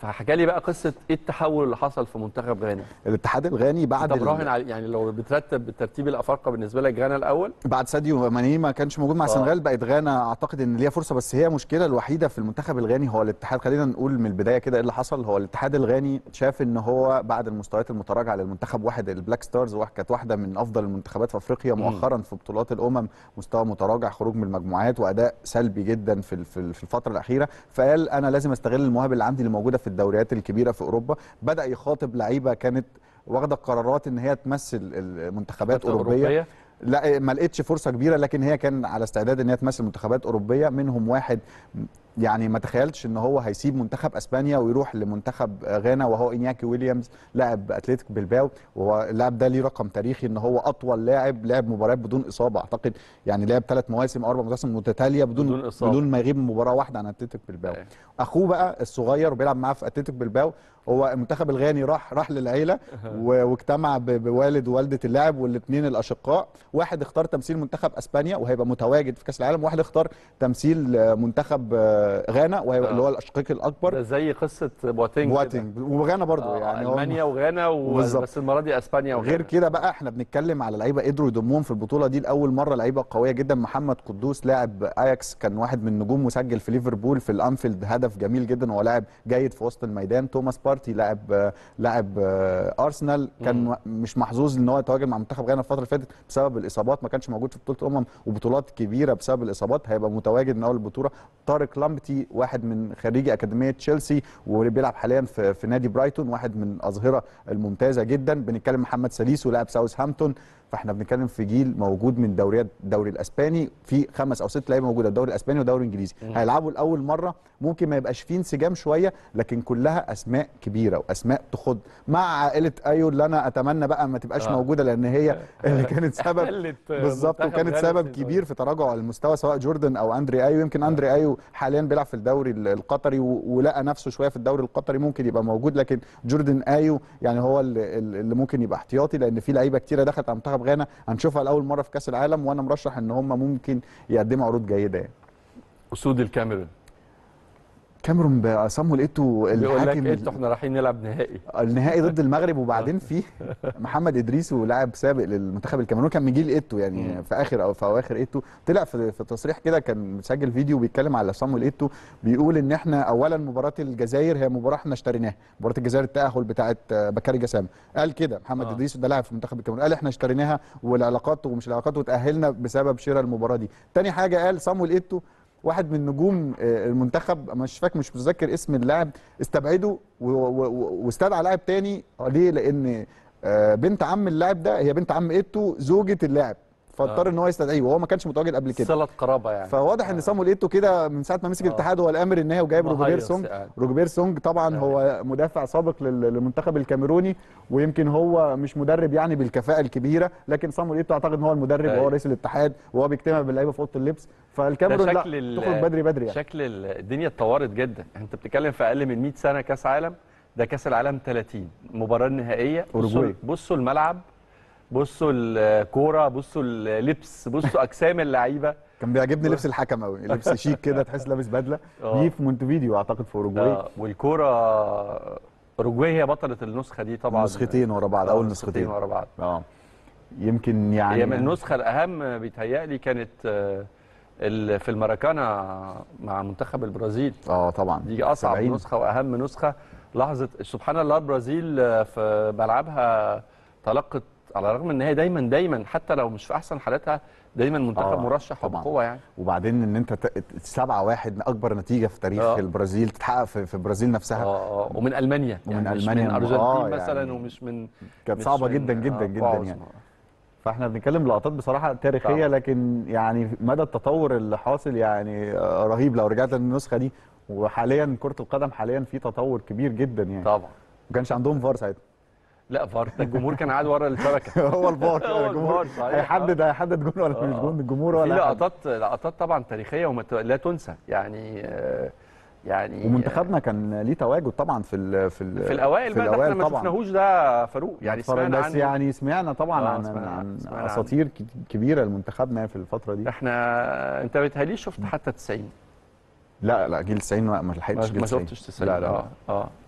Speaker 1: فحكى لي بقى قصه ايه التحول اللي حصل في منتخب غانا
Speaker 2: الاتحاد الغاني بعد
Speaker 1: انت
Speaker 2: ال-
Speaker 1: مراهن على يعني لو بترتب بالترتيب الافارقه بالنسبه لك غانا الاول
Speaker 2: بعد ساديو ماني ما كانش موجود مع
Speaker 1: آه.
Speaker 2: السنغال بقت غانا اعتقد ان ليها فرصه بس هي المشكله الوحيده في المنتخب الغاني هو الاتحاد خلينا نقول من البدايه كده ايه اللي حصل هو الاتحاد الغاني شاف ان هو بعد المستويات المتراجعه للمنتخب واحد البلاك ستارز واحد كانت واحده من افضل المنتخبات في افريقيا مؤخرا في بطولات الامم مستوى متراجع خروج من المجموعات واداء سلبي جدا في ال- في ال- في الفتره الاخيره فقال انا لازم استغل المواهب اللي عندي اللي موجوده في الدوريات الكبيره في اوروبا بدا يخاطب لعيبه كانت واخده قرارات ان هي تمثل المنتخبات اوروبيه لا ما لقيتش فرصه كبيره لكن هي كان على استعداد ان هي تمثل منتخبات اوروبيه منهم واحد يعني ما تخيلتش ان هو هيسيب منتخب اسبانيا ويروح لمنتخب غانا وهو انياكي ويليامز لاعب اتلتيك بلباو وهو اللاعب ده ليه رقم تاريخي ان هو اطول لاعب لعب مباريات بدون اصابه اعتقد يعني لعب ثلاث مواسم او اربع مواسم متتاليه بدون
Speaker 1: بدون إصابة.
Speaker 2: بدون ما يغيب من مباراه واحده عن اتلتيك بلباو
Speaker 1: أيوة.
Speaker 2: اخوه بقى الصغير وبيلعب معاه في اتلتيك بلباو هو المنتخب الغاني راح راح للعيله و- واجتمع ب- بوالد ووالده اللاعب والاثنين الاشقاء واحد اختار تمثيل منتخب اسبانيا وهيبقى متواجد في كاس العالم واحد اختار تمثيل آه، منتخب آه، غانا وهيبقى
Speaker 1: آه.
Speaker 2: اللي هو الاشقيق الاكبر
Speaker 1: ده زي قصه بواتينج كده.
Speaker 2: بواتينج وغانا برضو
Speaker 1: آه
Speaker 2: يعني هو-
Speaker 1: المانيا وغانا و...
Speaker 2: بالظبط.
Speaker 1: بس المره دي اسبانيا وغانا
Speaker 2: غير كده بقى احنا بنتكلم على لعيبه قدروا يضموهم في البطوله دي لاول مره لعيبه قويه جدا محمد قدوس لاعب اياكس كان واحد من نجوم مسجل في ليفربول في الانفيلد هدف جميل جدا وهو لاعب جيد في وسط الميدان توماس بارتي لاعب آه، لاعب آه، ارسنال كان
Speaker 1: مم.
Speaker 2: م- مش محظوظ ان هو يتواجد مع منتخب غانا الفتره اللي فاتت بسبب الاصابات ما كانش موجود في بطوله امم وبطولات كبيره بسبب الاصابات هيبقى متواجد من اول البطوله طارق لامبتي واحد من خريجي اكاديميه تشيلسي وبيلعب حاليا في, في نادي برايتون واحد من الاظهره الممتازه جدا بنتكلم محمد سليسو لاعب ساوثهامبتون فاحنا بنتكلم في جيل موجود من دوريات الدوري الاسباني في خمس او ست لعيبه موجوده الدوري الاسباني والدوري الانجليزي هيلعبوا لاول مره ممكن ما يبقاش فيه انسجام شويه لكن كلها اسماء كبيره واسماء تخض مع عائله ايو اللي انا اتمنى بقى ما تبقاش
Speaker 1: آه.
Speaker 2: موجوده لان هي اللي كانت سبب
Speaker 1: خلت
Speaker 2: بالظبط
Speaker 1: منتخب
Speaker 2: وكانت
Speaker 1: غانا
Speaker 2: سبب
Speaker 1: في-
Speaker 2: كبير في تراجع المستوى سواء جوردن او اندري ايو يمكن اندري ايو حاليا بيلعب في الدوري ال- القطري و- ولقى نفسه شويه في الدوري القطري ممكن يبقى موجود لكن جوردن ايو يعني هو اللي, اللي ممكن يبقى احتياطي لان في لعيبه كتيره دخلت على منتخب غانا هنشوفها لاول مره في كاس العالم وانا مرشح ان هم ممكن يقدموا عروض جيده يعني
Speaker 1: اسود الكاميرون
Speaker 2: كاميرون بصامويل ايتو
Speaker 1: بيقول لك
Speaker 2: الحاكم
Speaker 1: انتوا احنا رايحين نلعب نهائي
Speaker 2: النهائي ضد المغرب وبعدين في محمد ادريس ولاعب سابق للمنتخب الكاميروني كان من جيل ايتو يعني
Speaker 1: مم.
Speaker 2: في اخر او في اواخر ايتو طلع في, في تصريح كده كان مسجل فيديو بيتكلم على صامويل ايتو بيقول ان احنا اولا مباراه الجزائر هي مباراه احنا اشتريناها مباراه الجزائر التاهل بتاعه آه، بكاري جسام قال كده محمد
Speaker 1: آه.
Speaker 2: ادريس ده لاعب في منتخب الكاميرون قال احنا اشتريناها والعلاقات ومش العلاقات وتاهلنا بسبب شراء المباراه دي تاني حاجه قال صامويل ايتو واحد من نجوم آه، المنتخب مش فاكر مش متذكر اسم اللاعب استبعده و- و- و- واستدعى لاعب تاني ليه لان آه، بنت عم اللاعب ده هي بنت عم ايتو زوجة اللاعب فاضطر
Speaker 1: آه.
Speaker 2: ان هو يستدعيه وهو ما كانش متواجد قبل كده
Speaker 1: صله قرابه يعني
Speaker 2: فواضح ان صامويل ايتو كده من ساعه ما مسك
Speaker 1: آه.
Speaker 2: الاتحاد هو الامر النهائي وجايب روجبير
Speaker 1: مهيص
Speaker 2: سونج
Speaker 1: يعني.
Speaker 2: روجبير سونج طبعا هو مدافع سابق لل- للمنتخب الكاميروني ويمكن هو مش مدرب يعني بالكفاءه الكبيره لكن صامويل ايتو اعتقد ان هو المدرب
Speaker 1: أيوة.
Speaker 2: وهو رئيس الاتحاد وهو بيجتمع باللعيبه في اوضه اللبس فالكاميرون
Speaker 1: ده
Speaker 2: لا
Speaker 1: شكل ال-
Speaker 2: تخرج بدري بدري يعني
Speaker 1: شكل ال- الدنيا اتطورت جدا انت بتتكلم في اقل من 100 سنه كاس عالم ده كاس العالم 30 المباراه النهائيه بصوا
Speaker 2: أوروجواي.
Speaker 1: بصوا الملعب بصوا الكوره بصوا اللبس بصوا اجسام اللعيبه
Speaker 2: كان بيعجبني لبس الحكم قوي لبس شيك كده تحس لابس بدله
Speaker 1: آه.
Speaker 2: دي في مونتفيديو اعتقد في اوروجواي
Speaker 1: آه، والكوره اوروجواي هي بطله النسخه دي طبعا
Speaker 2: نسختين ورا بعض
Speaker 1: آه،
Speaker 2: اول نسختين
Speaker 1: ورا بعض
Speaker 2: اه يمكن يعني
Speaker 1: هي من النسخه الاهم بيتهيألي كانت آه، ال- في المراكانا مع منتخب البرازيل
Speaker 2: اه طبعا
Speaker 1: دي اصعب
Speaker 2: 70.
Speaker 1: نسخه واهم نسخه لحظه سبحان الله البرازيل آه، في ملعبها تلقت على الرغم ان هي دايما دايما حتى لو مش في احسن حالاتها دايما منتخب
Speaker 2: آه،
Speaker 1: مرشح
Speaker 2: طبعاً.
Speaker 1: وبقوه يعني
Speaker 2: وبعدين ان انت ت- سبعة واحد اكبر نتيجه في تاريخ
Speaker 1: آه.
Speaker 2: البرازيل تتحقق في, في البرازيل نفسها
Speaker 1: اه اه ومن المانيا
Speaker 2: ومن
Speaker 1: يعني مش
Speaker 2: ألمانيا
Speaker 1: من
Speaker 2: وم-
Speaker 1: ارجنتين
Speaker 2: آه،
Speaker 1: مثلا
Speaker 2: يعني
Speaker 1: ومش من
Speaker 2: كانت
Speaker 1: مش
Speaker 2: صعبه
Speaker 1: من-
Speaker 2: جدا جدا
Speaker 1: آه،
Speaker 2: جدا
Speaker 1: قوة
Speaker 2: يعني
Speaker 1: عظمى.
Speaker 2: فاحنا بنتكلم لقطات بصراحه تاريخيه
Speaker 1: طبعاً.
Speaker 2: لكن يعني مدى التطور اللي حاصل يعني آه، رهيب لو رجعت للنسخه دي وحاليا كره القدم حاليا في تطور كبير جدا يعني
Speaker 1: طبعا
Speaker 2: ما كانش عندهم فار ساعتها
Speaker 1: لا فار ده الجمهور كان قاعد ورا الشبكه
Speaker 2: هو الفار
Speaker 1: هو
Speaker 2: الجمهور
Speaker 1: الفار، صحيح.
Speaker 2: هيحدد هيحدد جون ولا مش جون الجمهور
Speaker 1: في
Speaker 2: ولا هيحدد.
Speaker 1: لقطات لقطات طبعا تاريخيه وما ت- لا تنسى يعني آه، يعني
Speaker 2: ومنتخبنا كان ليه تواجد طبعا في ال في ال
Speaker 1: في الاوائل
Speaker 2: في
Speaker 1: بقى ده احنا
Speaker 2: الأوائل
Speaker 1: ما
Speaker 2: طبعاً.
Speaker 1: شفناهوش ده فاروق يعني
Speaker 2: اتفرج
Speaker 1: سمعنا
Speaker 2: بس
Speaker 1: عنه
Speaker 2: يعني سمعنا طبعا
Speaker 1: آه،
Speaker 2: عن
Speaker 1: سمعنا
Speaker 2: عن
Speaker 1: عنه، سمعنا عنه.
Speaker 2: اساطير ك- كبيره لمنتخبنا في الفتره دي
Speaker 1: احنا انت بتهيألي شفت حتى 90
Speaker 2: لا لا جيل 90 ما ما
Speaker 1: ما
Speaker 2: لحقتش جيل
Speaker 1: ما
Speaker 2: 90
Speaker 1: شفتش 90
Speaker 2: لا لا,
Speaker 1: اه
Speaker 2: لا.
Speaker 1: اه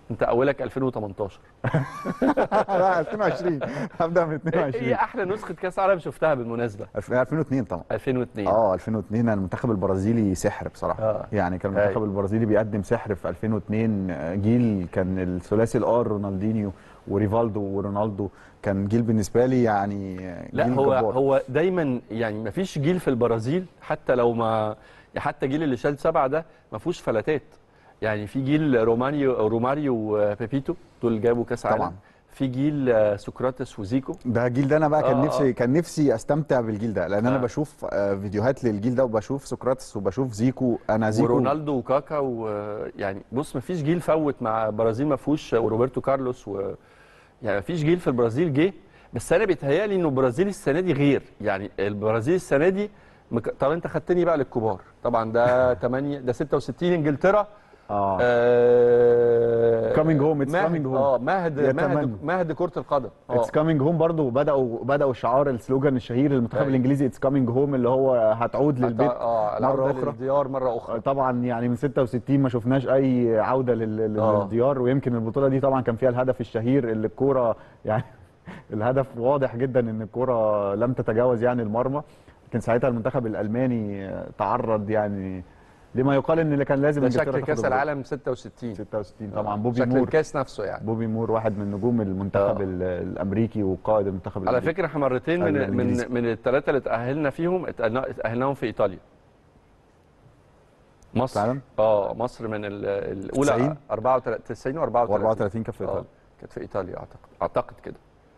Speaker 1: انت اولك 2018
Speaker 2: لا 2020 هبدا من
Speaker 1: ايه
Speaker 2: 22
Speaker 1: إيه احلى نسخه كاس عالم شفتها بالمناسبه
Speaker 2: 2002 طبعا
Speaker 1: 2002
Speaker 2: اه 2002 المنتخب البرازيلي سحر بصراحه
Speaker 1: آه.
Speaker 2: يعني كان المنتخب
Speaker 1: أيوة.
Speaker 2: البرازيلي بيقدم سحر في 2002 آه، جيل كان الثلاثي الار رونالدينيو وريفالدو ورونالدو كان جيل بالنسبه لي يعني آه،
Speaker 1: لا
Speaker 2: جيل
Speaker 1: هو
Speaker 2: جبار.
Speaker 1: هو دايما يعني ما فيش جيل في البرازيل حتى لو ما حتى جيل اللي شال سبعه ده ما فيهوش فلاتات يعني في جيل رومانيو روماريو وبيبيتو دول جابوا كاس عالم
Speaker 2: طبعاً.
Speaker 1: في جيل آه، سقراطس وزيكو
Speaker 2: ده الجيل ده انا بقى كان
Speaker 1: آه،
Speaker 2: نفسي
Speaker 1: آه.
Speaker 2: كان نفسي استمتع بالجيل ده لان انا
Speaker 1: آه.
Speaker 2: بشوف آه، فيديوهات للجيل ده وبشوف سقراطس وبشوف زيكو انا زيكو
Speaker 1: ورونالدو وكاكا ويعني بص ما فيش جيل فوت مع البرازيل ما فيهوش وروبرتو كارلوس و يعني ما فيش جيل في البرازيل جه بس انا بيتهيألي انه البرازيل السنه دي غير يعني البرازيل السنه دي مك... طب انت خدتني بقى للكبار طبعا ده 8 ده 66 انجلترا
Speaker 2: اه
Speaker 1: آه
Speaker 2: Coming home, it's
Speaker 1: مهد-
Speaker 2: coming home.
Speaker 1: اه مهد
Speaker 2: يتمنى.
Speaker 1: مهد مهد كره القدم اه
Speaker 2: اتس كامينج هوم برضه بداوا بداوا شعار السلوجان الشهير للمنتخب
Speaker 1: أيوة.
Speaker 2: الانجليزي اتس كامينج هوم اللي هو هتعود للبيت
Speaker 1: اه
Speaker 2: مره
Speaker 1: العودة
Speaker 2: اخرى
Speaker 1: للديار مره اخرى
Speaker 2: طبعا يعني من 66 ما شفناش اي عوده لل-
Speaker 1: آه.
Speaker 2: للديار ويمكن البطوله دي طبعا كان فيها الهدف الشهير اللي الكوره يعني الهدف واضح جدا ان الكوره لم تتجاوز يعني المرمى كان ساعتها المنتخب الالماني تعرض يعني لما يقال ان اللي كان لازم
Speaker 1: ده
Speaker 2: إنجلترا
Speaker 1: شكل
Speaker 2: تاخد
Speaker 1: كاس
Speaker 2: البطولة.
Speaker 1: العالم 66
Speaker 2: 66 طبعا بوبي
Speaker 1: شكل
Speaker 2: مور
Speaker 1: الكاس نفسه يعني
Speaker 2: بوبي مور واحد من نجوم المنتخب
Speaker 1: آه.
Speaker 2: ال- الامريكي وقائد المنتخب
Speaker 1: على
Speaker 2: الامريكي
Speaker 1: فكره احنا مرتين من
Speaker 2: الإنجليزي.
Speaker 1: من من الثلاثه اللي تاهلنا فيهم اتأهلنا- اتاهلناهم في ايطاليا مصر
Speaker 2: فعلا؟
Speaker 1: اه مصر من ال- الاولى
Speaker 2: 90
Speaker 1: 94 و34
Speaker 2: و34 كان في ايطاليا
Speaker 1: كانت في ايطاليا اعتقد اعتقد كده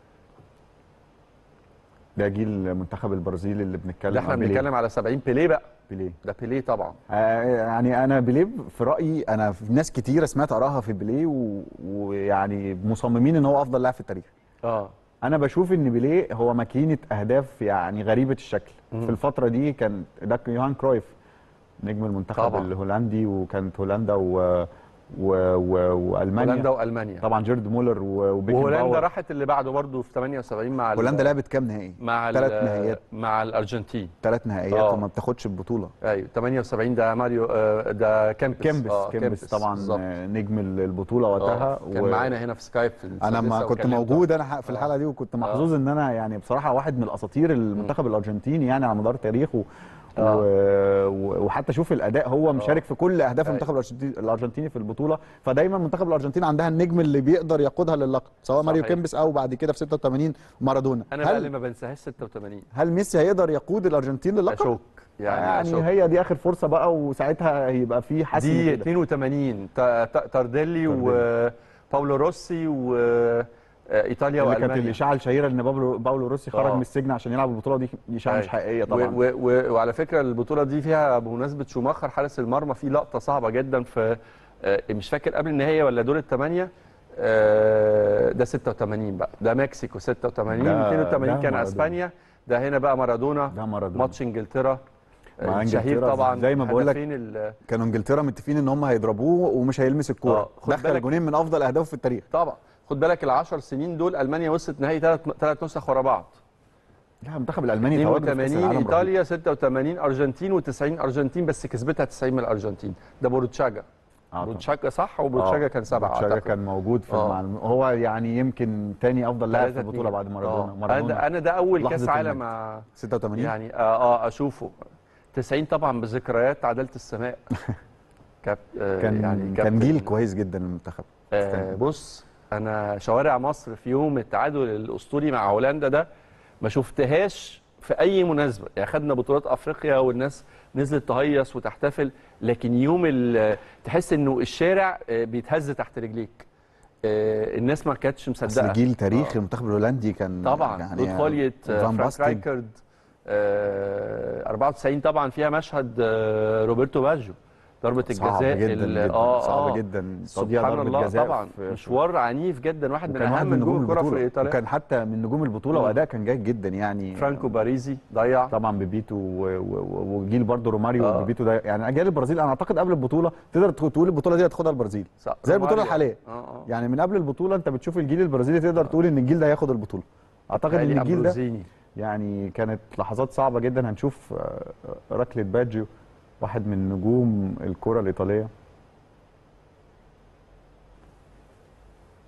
Speaker 2: ده جيل منتخب البرازيل اللي بنتكلم
Speaker 1: ده احنا
Speaker 2: عن بيليه.
Speaker 1: بنتكلم على 70 بيليه بقى
Speaker 2: بيليه
Speaker 1: ده بيليه طبعا
Speaker 2: آه، يعني انا بيليه في رايي انا في ناس كتيره سمعت ارائها في بيليه و- ويعني مصممين ان هو افضل لاعب في التاريخ
Speaker 1: اه
Speaker 2: انا بشوف ان بيليه هو ماكينه اهداف يعني غريبه الشكل في الفتره دي كان ده كان يوهان كرويف نجم المنتخب
Speaker 1: طبعاً.
Speaker 2: الهولندي وكانت هولندا و... و... و... والمانيا
Speaker 1: هولندا والمانيا
Speaker 2: طبعا جيرد مولر و- وبيكن
Speaker 1: وهولندا
Speaker 2: باور.
Speaker 1: راحت اللي بعده برضه في 78 مع ال-
Speaker 2: هولندا لعبت كام نهائي
Speaker 1: مع ال-
Speaker 2: ثلاث نهائيات
Speaker 1: مع الارجنتين
Speaker 2: ثلاث نهائيات
Speaker 1: آه.
Speaker 2: وما بتاخدش البطوله
Speaker 1: ايوه 78 ده ماريو آه، ده كامبس
Speaker 2: كيمبس
Speaker 1: آه،
Speaker 2: كيمبس طبعا
Speaker 1: بالظبط.
Speaker 2: آه، نجم البطوله وقتها
Speaker 1: آه، كان معانا هنا في سكايب في
Speaker 2: انا ما
Speaker 1: السادسة
Speaker 2: كنت
Speaker 1: وكلمته.
Speaker 2: موجود انا ح- في
Speaker 1: آه.
Speaker 2: الحلقه دي وكنت محظوظ ان انا يعني بصراحه واحد من الاساطير المنتخب الارجنتيني يعني على مدار تاريخه
Speaker 1: آه.
Speaker 2: و... و- وحتى شوف الاداء هو مشارك في كل اهداف
Speaker 1: أيوة.
Speaker 2: المنتخب الأرجنتي- الارجنتيني في البطوله فدايما منتخب الارجنتين عندها النجم اللي بيقدر يقودها للقب سواء ماريو
Speaker 1: صحيح.
Speaker 2: كيمبس او بعد كده في 86 مارادونا
Speaker 1: انا بقى اللي
Speaker 2: هل
Speaker 1: ما بنساهاش 86
Speaker 2: هل ميسي هيقدر يقود الارجنتين للقب
Speaker 1: اشك يعني,
Speaker 2: يعني
Speaker 1: أشك.
Speaker 2: هي دي اخر فرصه بقى وساعتها هيبقى في حسم
Speaker 1: دي
Speaker 2: كده
Speaker 1: 82 تا- تا- تارديلي وباولو روسي وايطاليا
Speaker 2: اللي كانت
Speaker 1: والمانيا
Speaker 2: الاشاعه الشهيره ان باولو باولو روسي خرج
Speaker 1: آه.
Speaker 2: من السجن عشان يلعب البطوله دي دي اشاعه مش
Speaker 1: أيوة.
Speaker 2: حقيقيه
Speaker 1: و-
Speaker 2: طبعا
Speaker 1: و- و- وعلى فكره البطوله دي فيها بمناسبه شوماخر حارس المرمى في لقطه صعبه جدا في آه، مش فاكر قبل النهائي ولا دور الثمانيه آه، ده 86 بقى ده مكسيكو 86
Speaker 2: ده-
Speaker 1: 82
Speaker 2: ده
Speaker 1: كان
Speaker 2: مارادونا.
Speaker 1: اسبانيا ده هنا بقى مارادونا
Speaker 2: ده مارادونا
Speaker 1: ماتش انجلترا آه،
Speaker 2: مع
Speaker 1: الشهير
Speaker 2: إنجلترا
Speaker 1: طبعا
Speaker 2: زي ما بقول لك
Speaker 1: هدفين ال-
Speaker 2: كانوا انجلترا متفقين ان هم هيضربوه ومش هيلمس الكوره
Speaker 1: آه، خد
Speaker 2: دخل
Speaker 1: بالك-
Speaker 2: جونين من افضل اهدافه في التاريخ
Speaker 1: طبعا خد بالك العشر سنين دول المانيا وصلت نهائي ثلاث ثلاث نسخ ورا بعض
Speaker 2: لا المنتخب الالماني تواجده في كأس
Speaker 1: 82
Speaker 2: العالم رهيب.
Speaker 1: ايطاليا 86 ارجنتين و90 ارجنتين بس كسبتها 90 من الارجنتين ده بوروتشاجا
Speaker 2: آه، طبعاً.
Speaker 1: بوروتشاجا صح وبوروتشاجا
Speaker 2: آه،
Speaker 1: كان سبعه
Speaker 2: بوتشاجا
Speaker 1: اعتقد
Speaker 2: كان موجود في
Speaker 1: آه.
Speaker 2: المعلم هو يعني يمكن تاني افضل لاعب في
Speaker 1: ثلاثة
Speaker 2: البطوله
Speaker 1: اتنين.
Speaker 2: بعد مارادونا
Speaker 1: آه.
Speaker 2: مارادونا
Speaker 1: انا انا ده اول
Speaker 2: لحظة
Speaker 1: كاس عالم
Speaker 2: المجد.
Speaker 1: آه،
Speaker 2: 86
Speaker 1: يعني اه, آه اشوفه 90 طبعا بذكريات عداله السماء كاب آه
Speaker 2: كان
Speaker 1: يعني
Speaker 2: كان
Speaker 1: كابتن-
Speaker 2: جيل كويس جدا المنتخب
Speaker 1: آه بص انا شوارع مصر في يوم التعادل الاسطوري مع هولندا ده ما شفتهاش في اي مناسبه يعني خدنا بطولات افريقيا والناس نزلت تهيص وتحتفل لكن يوم ال- تحس انه الشارع آه، بيتهز تحت رجليك آه، الناس ما كانتش مصدقه
Speaker 2: اصل جيل تاريخي المنتخب الهولندي كان
Speaker 1: طبعا
Speaker 2: يعني
Speaker 1: دود خوليت آه،
Speaker 2: فان
Speaker 1: فرانك
Speaker 2: باستن
Speaker 1: رايكرد آه، 94 طبعا فيها مشهد آه، روبرتو باجيو ضربه
Speaker 2: صعب
Speaker 1: الجزاء
Speaker 2: جدا
Speaker 1: ال-
Speaker 2: جدا
Speaker 1: اه
Speaker 2: صعب
Speaker 1: اه
Speaker 2: جدا تضييع
Speaker 1: سبحان
Speaker 2: ضربة
Speaker 1: الله
Speaker 2: جزاء
Speaker 1: طبعا
Speaker 2: في- في-
Speaker 1: مشوار عنيف جدا واحد من
Speaker 2: وكان واحد
Speaker 1: اهم
Speaker 2: من نجوم
Speaker 1: نجوم الكره في
Speaker 2: البطوله
Speaker 1: ايطاليا
Speaker 2: وكان حتى من نجوم البطوله
Speaker 1: مم.
Speaker 2: واداء كان جيد جدا يعني
Speaker 1: فرانكو باريزي ضيع
Speaker 2: طبعا بيبيتو و- و- وجيل برضه روماريو
Speaker 1: آه.
Speaker 2: وبيبيتو ده يعني اجيال البرازيل انا اعتقد قبل البطوله تقدر تقول البطوله دي هتاخدها البرازيل
Speaker 1: صح.
Speaker 2: زي البطوله
Speaker 1: روماريو.
Speaker 2: الحاليه
Speaker 1: اه اه
Speaker 2: يعني من قبل البطوله انت بتشوف الجيل البرازيلي تقدر تقول ان الجيل ده هياخد البطوله اعتقد ان
Speaker 1: هالي
Speaker 2: الجيل ده
Speaker 1: أمبروزيني.
Speaker 2: يعني كانت لحظات صعبه جدا هنشوف آه، ركله باجيو واحد من نجوم الكره الايطاليه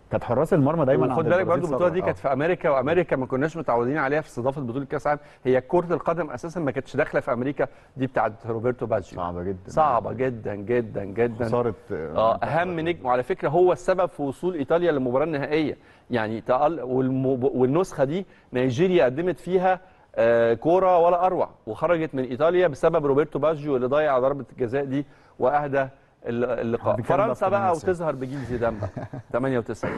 Speaker 2: كانت حراس المرمى دايما
Speaker 1: وخد
Speaker 2: عند
Speaker 1: بالك
Speaker 2: البرازيل
Speaker 1: برضو البطوله دي
Speaker 2: صعبة.
Speaker 1: كانت في امريكا وامريكا ما كناش متعودين عليها في استضافه بطوله كاس العالم هي كره القدم اساسا ما كانتش داخله في امريكا دي بتاعت روبرتو باجيو
Speaker 2: صعبه جدا
Speaker 1: صعبه جدا جدا جدا
Speaker 2: خساره
Speaker 1: اه اهم نجم وعلى فكره هو السبب في وصول ايطاليا للمباراه النهائيه يعني تقل والمب... والنسخه دي نيجيريا قدمت فيها آه كوره ولا اروع وخرجت من ايطاليا بسبب روبرتو باجيو اللي ضيع ضربه الجزاء دي واهدى الل- اللقاء
Speaker 2: بنتكلم بقى في
Speaker 1: فرنسا بقى
Speaker 2: 98.
Speaker 1: وتظهر بجيل زيدان بقى 98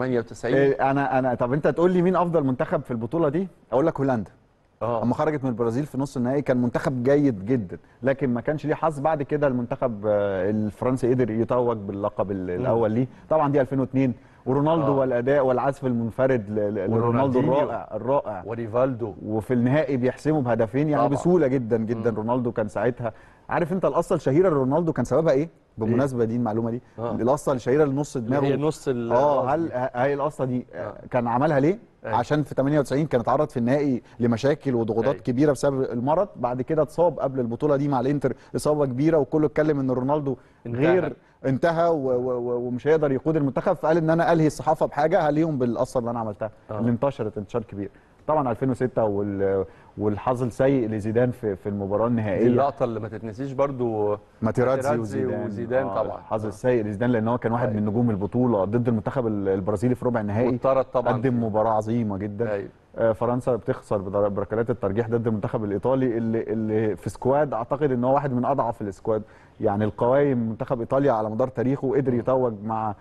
Speaker 1: 98
Speaker 2: إيه، انا انا طب انت تقول لي مين افضل منتخب في البطوله دي اقول لك هولندا
Speaker 1: اه
Speaker 2: اما خرجت من البرازيل في نص النهائي كان منتخب جيد جدا لكن ما كانش ليه حظ بعد كده المنتخب آه، الفرنسي قدر يتوج باللقب ال- الاول ليه طبعا دي 2002 ورونالدو
Speaker 1: آه.
Speaker 2: والاداء والعزف المنفرد ل- ل- لرونالدو
Speaker 1: ورونالدينيو.
Speaker 2: الرائع الرائع
Speaker 1: وريفالدو
Speaker 2: وفي النهائي بيحسموا بهدفين يعني
Speaker 1: طبعا.
Speaker 2: بسهوله جدا جدا رونالدو كان ساعتها عارف انت القصه الشهيره لرونالدو كان سببها ايه بالمناسبه دي المعلومه دي
Speaker 1: آه.
Speaker 2: القصه الشهيره لنص
Speaker 1: اللي
Speaker 2: دماغه
Speaker 1: هي نص ال-
Speaker 2: اه هل هاي القصه دي آه. كان عملها ليه
Speaker 1: أيوة.
Speaker 2: عشان في 98 كان اتعرض في النهائي لمشاكل وضغوطات
Speaker 1: أيوة.
Speaker 2: كبيره بسبب المرض بعد كده اتصاب قبل البطوله دي مع الانتر اصابه كبيره وكله اتكلم ان رونالدو
Speaker 1: انتهى.
Speaker 2: غير انتهى و و و ومش هيقدر يقود المنتخب فقال ان انا الهي الصحافه بحاجه هليهم بالقصه اللي انا عملتها
Speaker 1: آه.
Speaker 2: اللي انتشرت انتشار كبير طبعا 2006 وال والحظ السيء لزيدان في في المباراه
Speaker 1: دي
Speaker 2: النهائيه
Speaker 1: اللقطه اللي ما تتنسيش برضو
Speaker 2: ماتيراتزي
Speaker 1: ماتيراتزي
Speaker 2: وزيدان
Speaker 1: وزيدان طبعا.
Speaker 2: الحظ السيء لزيدان لان هو كان واحد
Speaker 1: أيوة.
Speaker 2: من نجوم البطوله ضد المنتخب ال- البرازيلي في ربع النهائي
Speaker 1: واتطرد طبعا
Speaker 2: قدم
Speaker 1: فيه.
Speaker 2: مباراه عظيمه جدا
Speaker 1: ايوه
Speaker 2: آه، فرنسا بتخسر بضر- بركلات الترجيح ضد المنتخب الايطالي اللي اللي في سكواد اعتقد ان هو واحد من اضعف السكواد يعني القوائم منتخب ايطاليا على مدار تاريخه قدر يتوج مع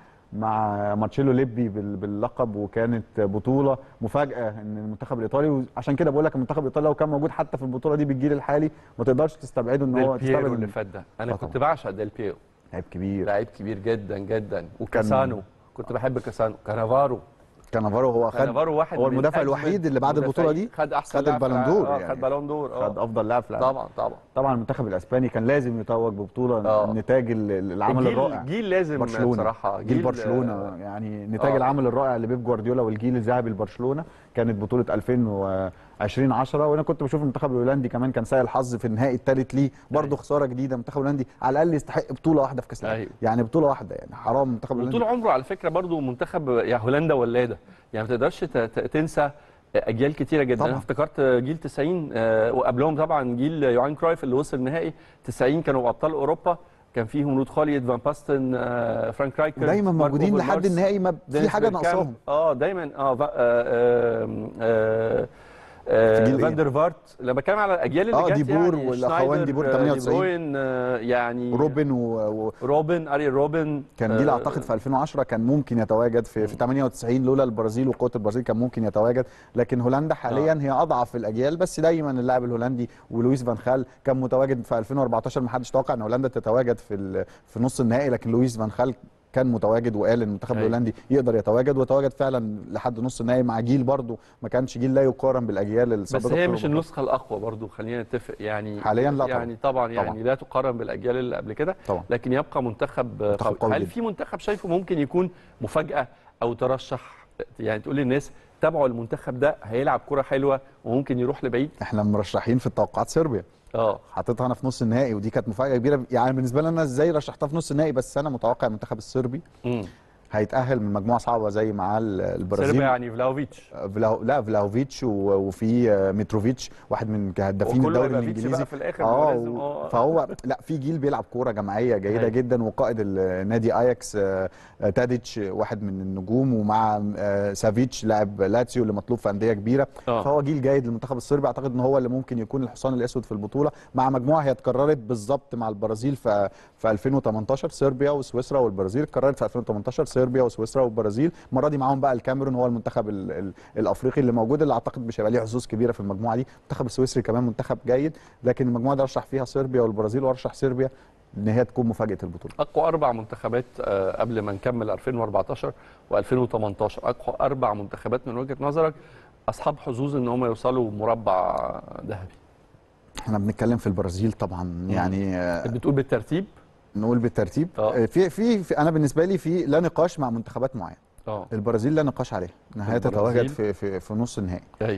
Speaker 2: مع مارتشيلو ليبي بال- باللقب وكانت بطوله مفاجاه ان المنتخب الايطالي وعشان كده بقول لك المنتخب الايطالي لو كان موجود حتى في البطوله دي بالجيل الحالي ما تقدرش تستبعده ان هو
Speaker 1: ديل بيرو
Speaker 2: تستبعد
Speaker 1: اللي
Speaker 2: إن-
Speaker 1: فات ده انا
Speaker 2: آه
Speaker 1: كنت
Speaker 2: طبعا.
Speaker 1: بعشق ديل بيرو
Speaker 2: لعيب كبير
Speaker 1: لعيب كبير جدا جدا وكاسانو كنت بحب كاسانو كانافارو
Speaker 2: كانافارو هو خد
Speaker 1: كانافارو واحد
Speaker 2: هو
Speaker 1: من
Speaker 2: المدافع
Speaker 1: أجمد
Speaker 2: الوحيد اللي بعد البطوله دي
Speaker 1: المدافعين. خد احسن
Speaker 2: خد
Speaker 1: لاعب في
Speaker 2: البالون
Speaker 1: العالم.
Speaker 2: دور
Speaker 1: آه،
Speaker 2: يعني.
Speaker 1: خد بالون دور
Speaker 2: خد
Speaker 1: اه
Speaker 2: افضل لاعب في العالم
Speaker 1: طبعا طبعا
Speaker 2: طبعا المنتخب الاسباني كان لازم يتوج ببطوله
Speaker 1: آه.
Speaker 2: نتاج ال- ال- العمل
Speaker 1: الجيل-
Speaker 2: الرائع
Speaker 1: جيل لازم
Speaker 2: برشلونه
Speaker 1: بصراحه
Speaker 2: جيل برشلونه يعني نتاج
Speaker 1: آه.
Speaker 2: العمل الرائع لبيب جوارديولا والجيل الذهبي لبرشلونه كانت بطوله 2020 10 وانا كنت بشوف المنتخب الهولندي كمان كان سيء الحظ في النهائي الثالث ليه برضه
Speaker 1: أيوة.
Speaker 2: خساره جديده المنتخب الهولندي على الاقل يستحق بطوله واحده في كاس العالم
Speaker 1: أيوة.
Speaker 2: يعني بطوله واحده يعني حرام المنتخب
Speaker 1: وطول
Speaker 2: الهولندي
Speaker 1: عمره على فكره برضو منتخب يا هولندا ولاده يعني ما تقدرش ت- ت- تنسى اجيال كتيره جدا
Speaker 2: طبعاً.
Speaker 1: انا افتكرت جيل 90 آه، وقبلهم طبعا جيل يوهان كرايف اللي وصل النهائي 90 كانوا ابطال اوروبا كان فيهم رود خالد فان باستن آه، فرانك رايكر
Speaker 2: دايما
Speaker 1: مارك
Speaker 2: موجودين لحد
Speaker 1: أوفرمارس،
Speaker 2: النهائي ما في
Speaker 1: دينيس
Speaker 2: حاجه
Speaker 1: بيركامب.
Speaker 2: ناقصاهم
Speaker 1: اه دايما اه فا- آه، آم، آه، آه،
Speaker 2: في جيل إيه؟
Speaker 1: فاندر فارت لما بتكلم على الاجيال اللي
Speaker 2: آه،
Speaker 1: جت
Speaker 2: ديبور
Speaker 1: يعني
Speaker 2: والأخوان
Speaker 1: شنايدر،
Speaker 2: ديبور
Speaker 1: آه،
Speaker 2: 98.
Speaker 1: دي بروين آه، يعني
Speaker 2: روبن و... و...
Speaker 1: روبن اريل روبن
Speaker 2: كان جيل
Speaker 1: آه،
Speaker 2: اعتقد في 2010 كان ممكن يتواجد في في 98 لولا البرازيل وقوه البرازيل كان ممكن يتواجد لكن هولندا حاليا هي اضعف الاجيال بس دايما اللاعب الهولندي ولويس فان خال كان متواجد في 2014 ما حدش توقع ان هولندا تتواجد في ال- في نص النهائي لكن لويس فان خال كان متواجد وقال ان المنتخب
Speaker 1: أيوة.
Speaker 2: الهولندي يقدر يتواجد وتواجد فعلا لحد نص النهائي مع جيل برضه ما كانش جيل لا يقارن بالاجيال السابقه
Speaker 1: بس هي
Speaker 2: في
Speaker 1: مش
Speaker 2: أوروبا.
Speaker 1: النسخه الاقوى برضو خلينا نتفق يعني
Speaker 2: حاليا لا طبعاً.
Speaker 1: يعني طبعا يعني
Speaker 2: طبعاً.
Speaker 1: لا تقارن بالاجيال اللي قبل كده
Speaker 2: طبعا
Speaker 1: لكن يبقى منتخب,
Speaker 2: منتخب
Speaker 1: قوي.
Speaker 2: قوي
Speaker 1: هل
Speaker 2: جداً.
Speaker 1: في منتخب شايفه ممكن يكون مفاجاه او ترشح يعني تقول للناس تابعوا المنتخب ده هيلعب كره حلوه وممكن يروح لبعيد
Speaker 2: احنا مرشحين في التوقعات صربيا
Speaker 1: اه
Speaker 2: حاططها انا في نص النهائي ودي كانت مفاجاه كبيره يعني بالنسبه لي انا ازاي رشحتها في نص النهائي بس انا متوقع المنتخب الصربي
Speaker 1: امم
Speaker 2: هيتاهل من مجموعه صعبه زي معاه ال- البرازيل
Speaker 1: سيربيا يعني فلاوفيتش
Speaker 2: فلاو لا فلاوفيتش و- وفي آه، ميتروفيتش واحد من هدافين
Speaker 1: وكله
Speaker 2: الدوري
Speaker 1: هيبقى فيتش
Speaker 2: الانجليزي
Speaker 1: بقى في الاخر
Speaker 2: اه
Speaker 1: لازم
Speaker 2: و-
Speaker 1: اه
Speaker 2: فهو لا في جيل بيلعب كوره جماعيه جيده
Speaker 1: أيوة.
Speaker 2: جدا وقائد النادي اياكس آه، آه، تاديتش واحد من النجوم ومع آه، سافيتش لاعب لاتسيو اللي مطلوب في انديه كبيره
Speaker 1: آه.
Speaker 2: فهو جيل جيد للمنتخب الصربي اعتقد ان هو اللي ممكن يكون الحصان الاسود في البطوله مع مجموعه هي اتكررت بالظبط مع البرازيل في في 2018 صربيا وسويسرا والبرازيل اتكررت في 2018 صربيا وسويسرا والبرازيل المره دي معاهم بقى الكاميرون هو المنتخب ال ال الافريقي اللي موجود اللي اعتقد مش هيبقى ليه حظوظ كبيره في المجموعه دي المنتخب السويسري كمان منتخب جيد لكن المجموعه دي رشح فيها صربيا والبرازيل وارشح صربيا ان هي تكون مفاجاه البطوله
Speaker 1: اقوى اربع منتخبات آه، قبل ما نكمل 2014 و2018 اقوى اربع منتخبات من وجهه نظرك اصحاب حظوظ ان هم يوصلوا مربع ذهبي
Speaker 2: احنا بنتكلم في البرازيل طبعا يعني آه،
Speaker 1: بتقول بالترتيب
Speaker 2: نقول بالترتيب
Speaker 1: آه.
Speaker 2: آه، في, في في انا بالنسبه لي في لا نقاش مع منتخبات معينه
Speaker 1: اه
Speaker 2: البرازيل لا نقاش عليها انها
Speaker 1: البرازيل؟
Speaker 2: تتواجد في في في نص النهائي
Speaker 1: ايوه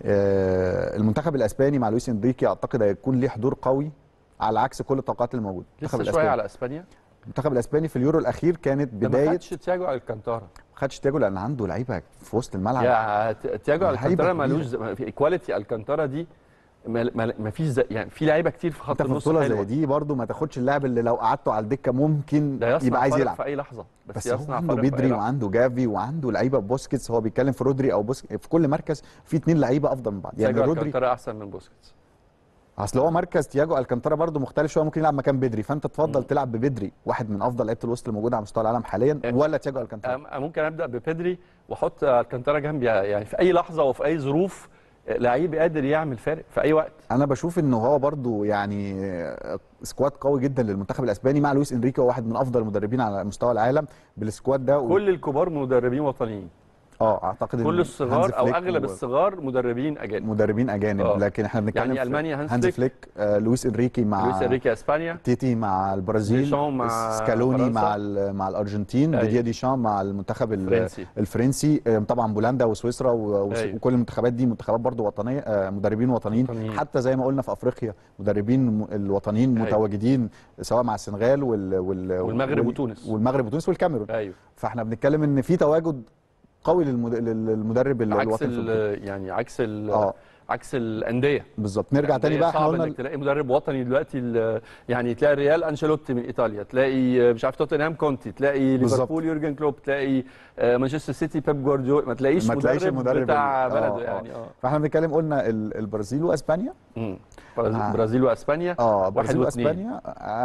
Speaker 2: آه، المنتخب الاسباني مع لويس انريكي اعتقد هيكون ليه حضور قوي على عكس كل التوقعات اللي موجوده المنتخب
Speaker 1: لسه شويه
Speaker 2: الاسباني
Speaker 1: على اسبانيا
Speaker 2: المنتخب الاسباني في اليورو الاخير كانت
Speaker 1: ده ما
Speaker 2: بدايه
Speaker 1: خدش تياجو الكانتارا
Speaker 2: خدش تياجو لان عنده لعيبه في وسط الملعب
Speaker 1: يا ت- تياجو
Speaker 2: لعيبة
Speaker 1: الكانتارا
Speaker 2: كبيرة.
Speaker 1: ملوش ز- في كواليتي الكانتارا دي ما ما- ما فيش زي يعني في لعيبه كتير في خط
Speaker 2: انت في
Speaker 1: النص
Speaker 2: بطوله
Speaker 1: حلوة.
Speaker 2: زي دي برضو ما تاخدش اللاعب اللي لو قعدته على الدكه ممكن
Speaker 1: ده يصنع
Speaker 2: يبقى عايز
Speaker 1: فرق
Speaker 2: يلعب
Speaker 1: في اي لحظه بس,
Speaker 2: بس هو
Speaker 1: يصنع
Speaker 2: عنده
Speaker 1: فرق في أي
Speaker 2: بدري
Speaker 1: لحظة.
Speaker 2: وعنده جافي وعنده لعيبه بوسكيتس هو بيتكلم في رودري او بوسكيتس في كل مركز في اتنين لعيبه افضل من بعض يعني
Speaker 1: تياجو
Speaker 2: رودري
Speaker 1: الكانتارا احسن من بوسكيتس
Speaker 2: اصل هو مركز تياجو الكانتارا برضو مختلف شويه ممكن يلعب مكان بدري فانت تفضل تلعب ببدري واحد من افضل لعيبه الوسط الموجوده على مستوى العالم حاليا ولا تياجو الكانتارا
Speaker 1: أم- ممكن ابدا ببيدري واحط الكانتارا جنبي يعني في اي لحظه وفي اي ظروف لعيب قادر يعمل فارق في اي وقت
Speaker 2: انا بشوف انه هو برضو يعني سكواد قوي جدا للمنتخب الاسباني مع لويس انريكي هو واحد من افضل المدربين على مستوى العالم بالسكواد ده و...
Speaker 1: كل الكبار مدربين وطنيين
Speaker 2: اه اعتقد إن
Speaker 1: كل
Speaker 2: هانز
Speaker 1: الصغار او
Speaker 2: فليك
Speaker 1: اغلب
Speaker 2: و-
Speaker 1: الصغار مدربين اجانب
Speaker 2: مدربين اجانب
Speaker 1: آه.
Speaker 2: لكن احنا بنتكلم
Speaker 1: يعني
Speaker 2: في
Speaker 1: ألمانيا هانز
Speaker 2: هانز
Speaker 1: فليك.
Speaker 2: فليك آه لويس انريكي مع
Speaker 1: لويس انريكي اسبانيا
Speaker 2: تيتي مع البرازيل
Speaker 1: ديشام مع
Speaker 2: سكالوني
Speaker 1: فرنسا.
Speaker 2: مع ال- مع الارجنتين
Speaker 1: أيوة.
Speaker 2: ديديا ديشام مع المنتخب ال-
Speaker 1: فرنسي.
Speaker 2: الفرنسي آه، طبعا بولندا وسويسرا و- وس-
Speaker 1: أيوة.
Speaker 2: وكل المنتخبات دي منتخبات برضو وطنيه آه، مدربين وطنيين
Speaker 1: وطنيين.
Speaker 2: حتى زي ما قلنا في افريقيا مدربين م- الوطنيين
Speaker 1: أيوة.
Speaker 2: متواجدين سواء مع السنغال وال وال
Speaker 1: والمغرب
Speaker 2: وال-
Speaker 1: وتونس.
Speaker 2: والمغرب وتونس والكاميرون
Speaker 1: ايوه
Speaker 2: فاحنا بنتكلم ان في تواجد قوي للمد- لل- للمدرب ال-
Speaker 1: عكس
Speaker 2: الوطني في البطولة.
Speaker 1: ال- يعني عكس ال
Speaker 2: اه
Speaker 1: عكس الانديه
Speaker 2: بالظبط نرجع تاني بقى احنا
Speaker 1: صعب
Speaker 2: قلنا
Speaker 1: انك تلاقي مدرب وطني دلوقتي ال- يعني تلاقي ريال انشيلوتي من ايطاليا تلاقي مش عارف توتنهام كونتي تلاقي
Speaker 2: بالظبط.
Speaker 1: ليفربول يورجن كلوب تلاقي آه، مانشستر سيتي بيب جوارديولا ما تلاقيش
Speaker 2: ما تلاقيش
Speaker 1: مدرب,
Speaker 2: المدرب
Speaker 1: بتاع
Speaker 2: ال- آه،
Speaker 1: بلده
Speaker 2: آه.
Speaker 1: يعني اه
Speaker 2: فاحنا بنتكلم قلنا ال- البرازيل واسبانيا
Speaker 1: مم. برازيل
Speaker 2: آه.
Speaker 1: برازيل واسبانيا
Speaker 2: اه
Speaker 1: واحد
Speaker 2: برازيل
Speaker 1: واثنين.
Speaker 2: واسبانيا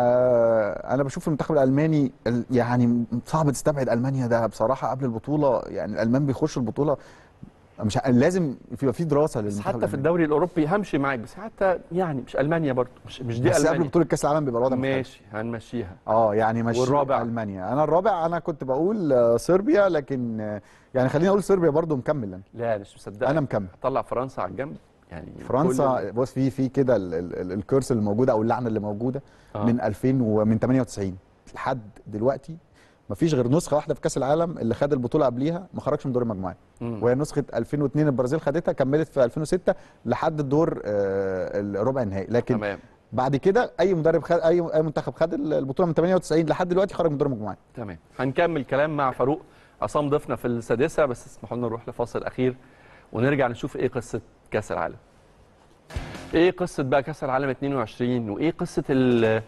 Speaker 2: آه انا بشوف المنتخب الالماني ال- يعني صعب تستبعد المانيا ده بصراحه قبل البطوله يعني الالمان بيخشوا البطوله مش ع- لازم يبقى في دراسه
Speaker 1: بس
Speaker 2: للمنتخب
Speaker 1: حتى في
Speaker 2: الألماني.
Speaker 1: الدوري الاوروبي همشي معاك بس حتى يعني مش المانيا برضه مش مش دي
Speaker 2: بس قبل
Speaker 1: المانيا
Speaker 2: بطوله كاس العالم بيبقى الوضع مختلف
Speaker 1: ماشي هنمشيها
Speaker 2: اه يعني ماشي
Speaker 1: والرابع؟
Speaker 2: المانيا انا الرابع انا كنت بقول آه، صربيا لكن آه، يعني خليني اقول صربيا برضو مكمل أنا.
Speaker 1: لا مش مصدق
Speaker 2: انا مكمل
Speaker 1: طلع فرنسا على الجنب يعني
Speaker 2: فرنسا
Speaker 1: كل-
Speaker 2: بص في في كده ال- ال- ال- الكيرس اللي موجوده او اللعنه اللي موجوده
Speaker 1: آه.
Speaker 2: من 2000 ومن 98 لحد دلوقتي ما فيش غير نسخه واحده في كاس العالم اللي خد البطوله قبليها ما خرجش من دور المجموعات
Speaker 1: مم.
Speaker 2: وهي نسخه 2002 البرازيل خدتها كملت في 2006 لحد الدور آه، الربع النهائي لكن
Speaker 1: تمام
Speaker 2: بعد كده اي مدرب خد اي اي منتخب خد البطوله من 98 لحد دلوقتي خرج من دور المجموعات
Speaker 1: تمام هنكمل كلام مع فاروق عصام ضيفنا في السادسه بس اسمحوا لنا نروح لفاصل اخير ونرجع نشوف ايه قصه كاس العالم ايه قصه بقى كاس العالم 22 وايه قصه ال ال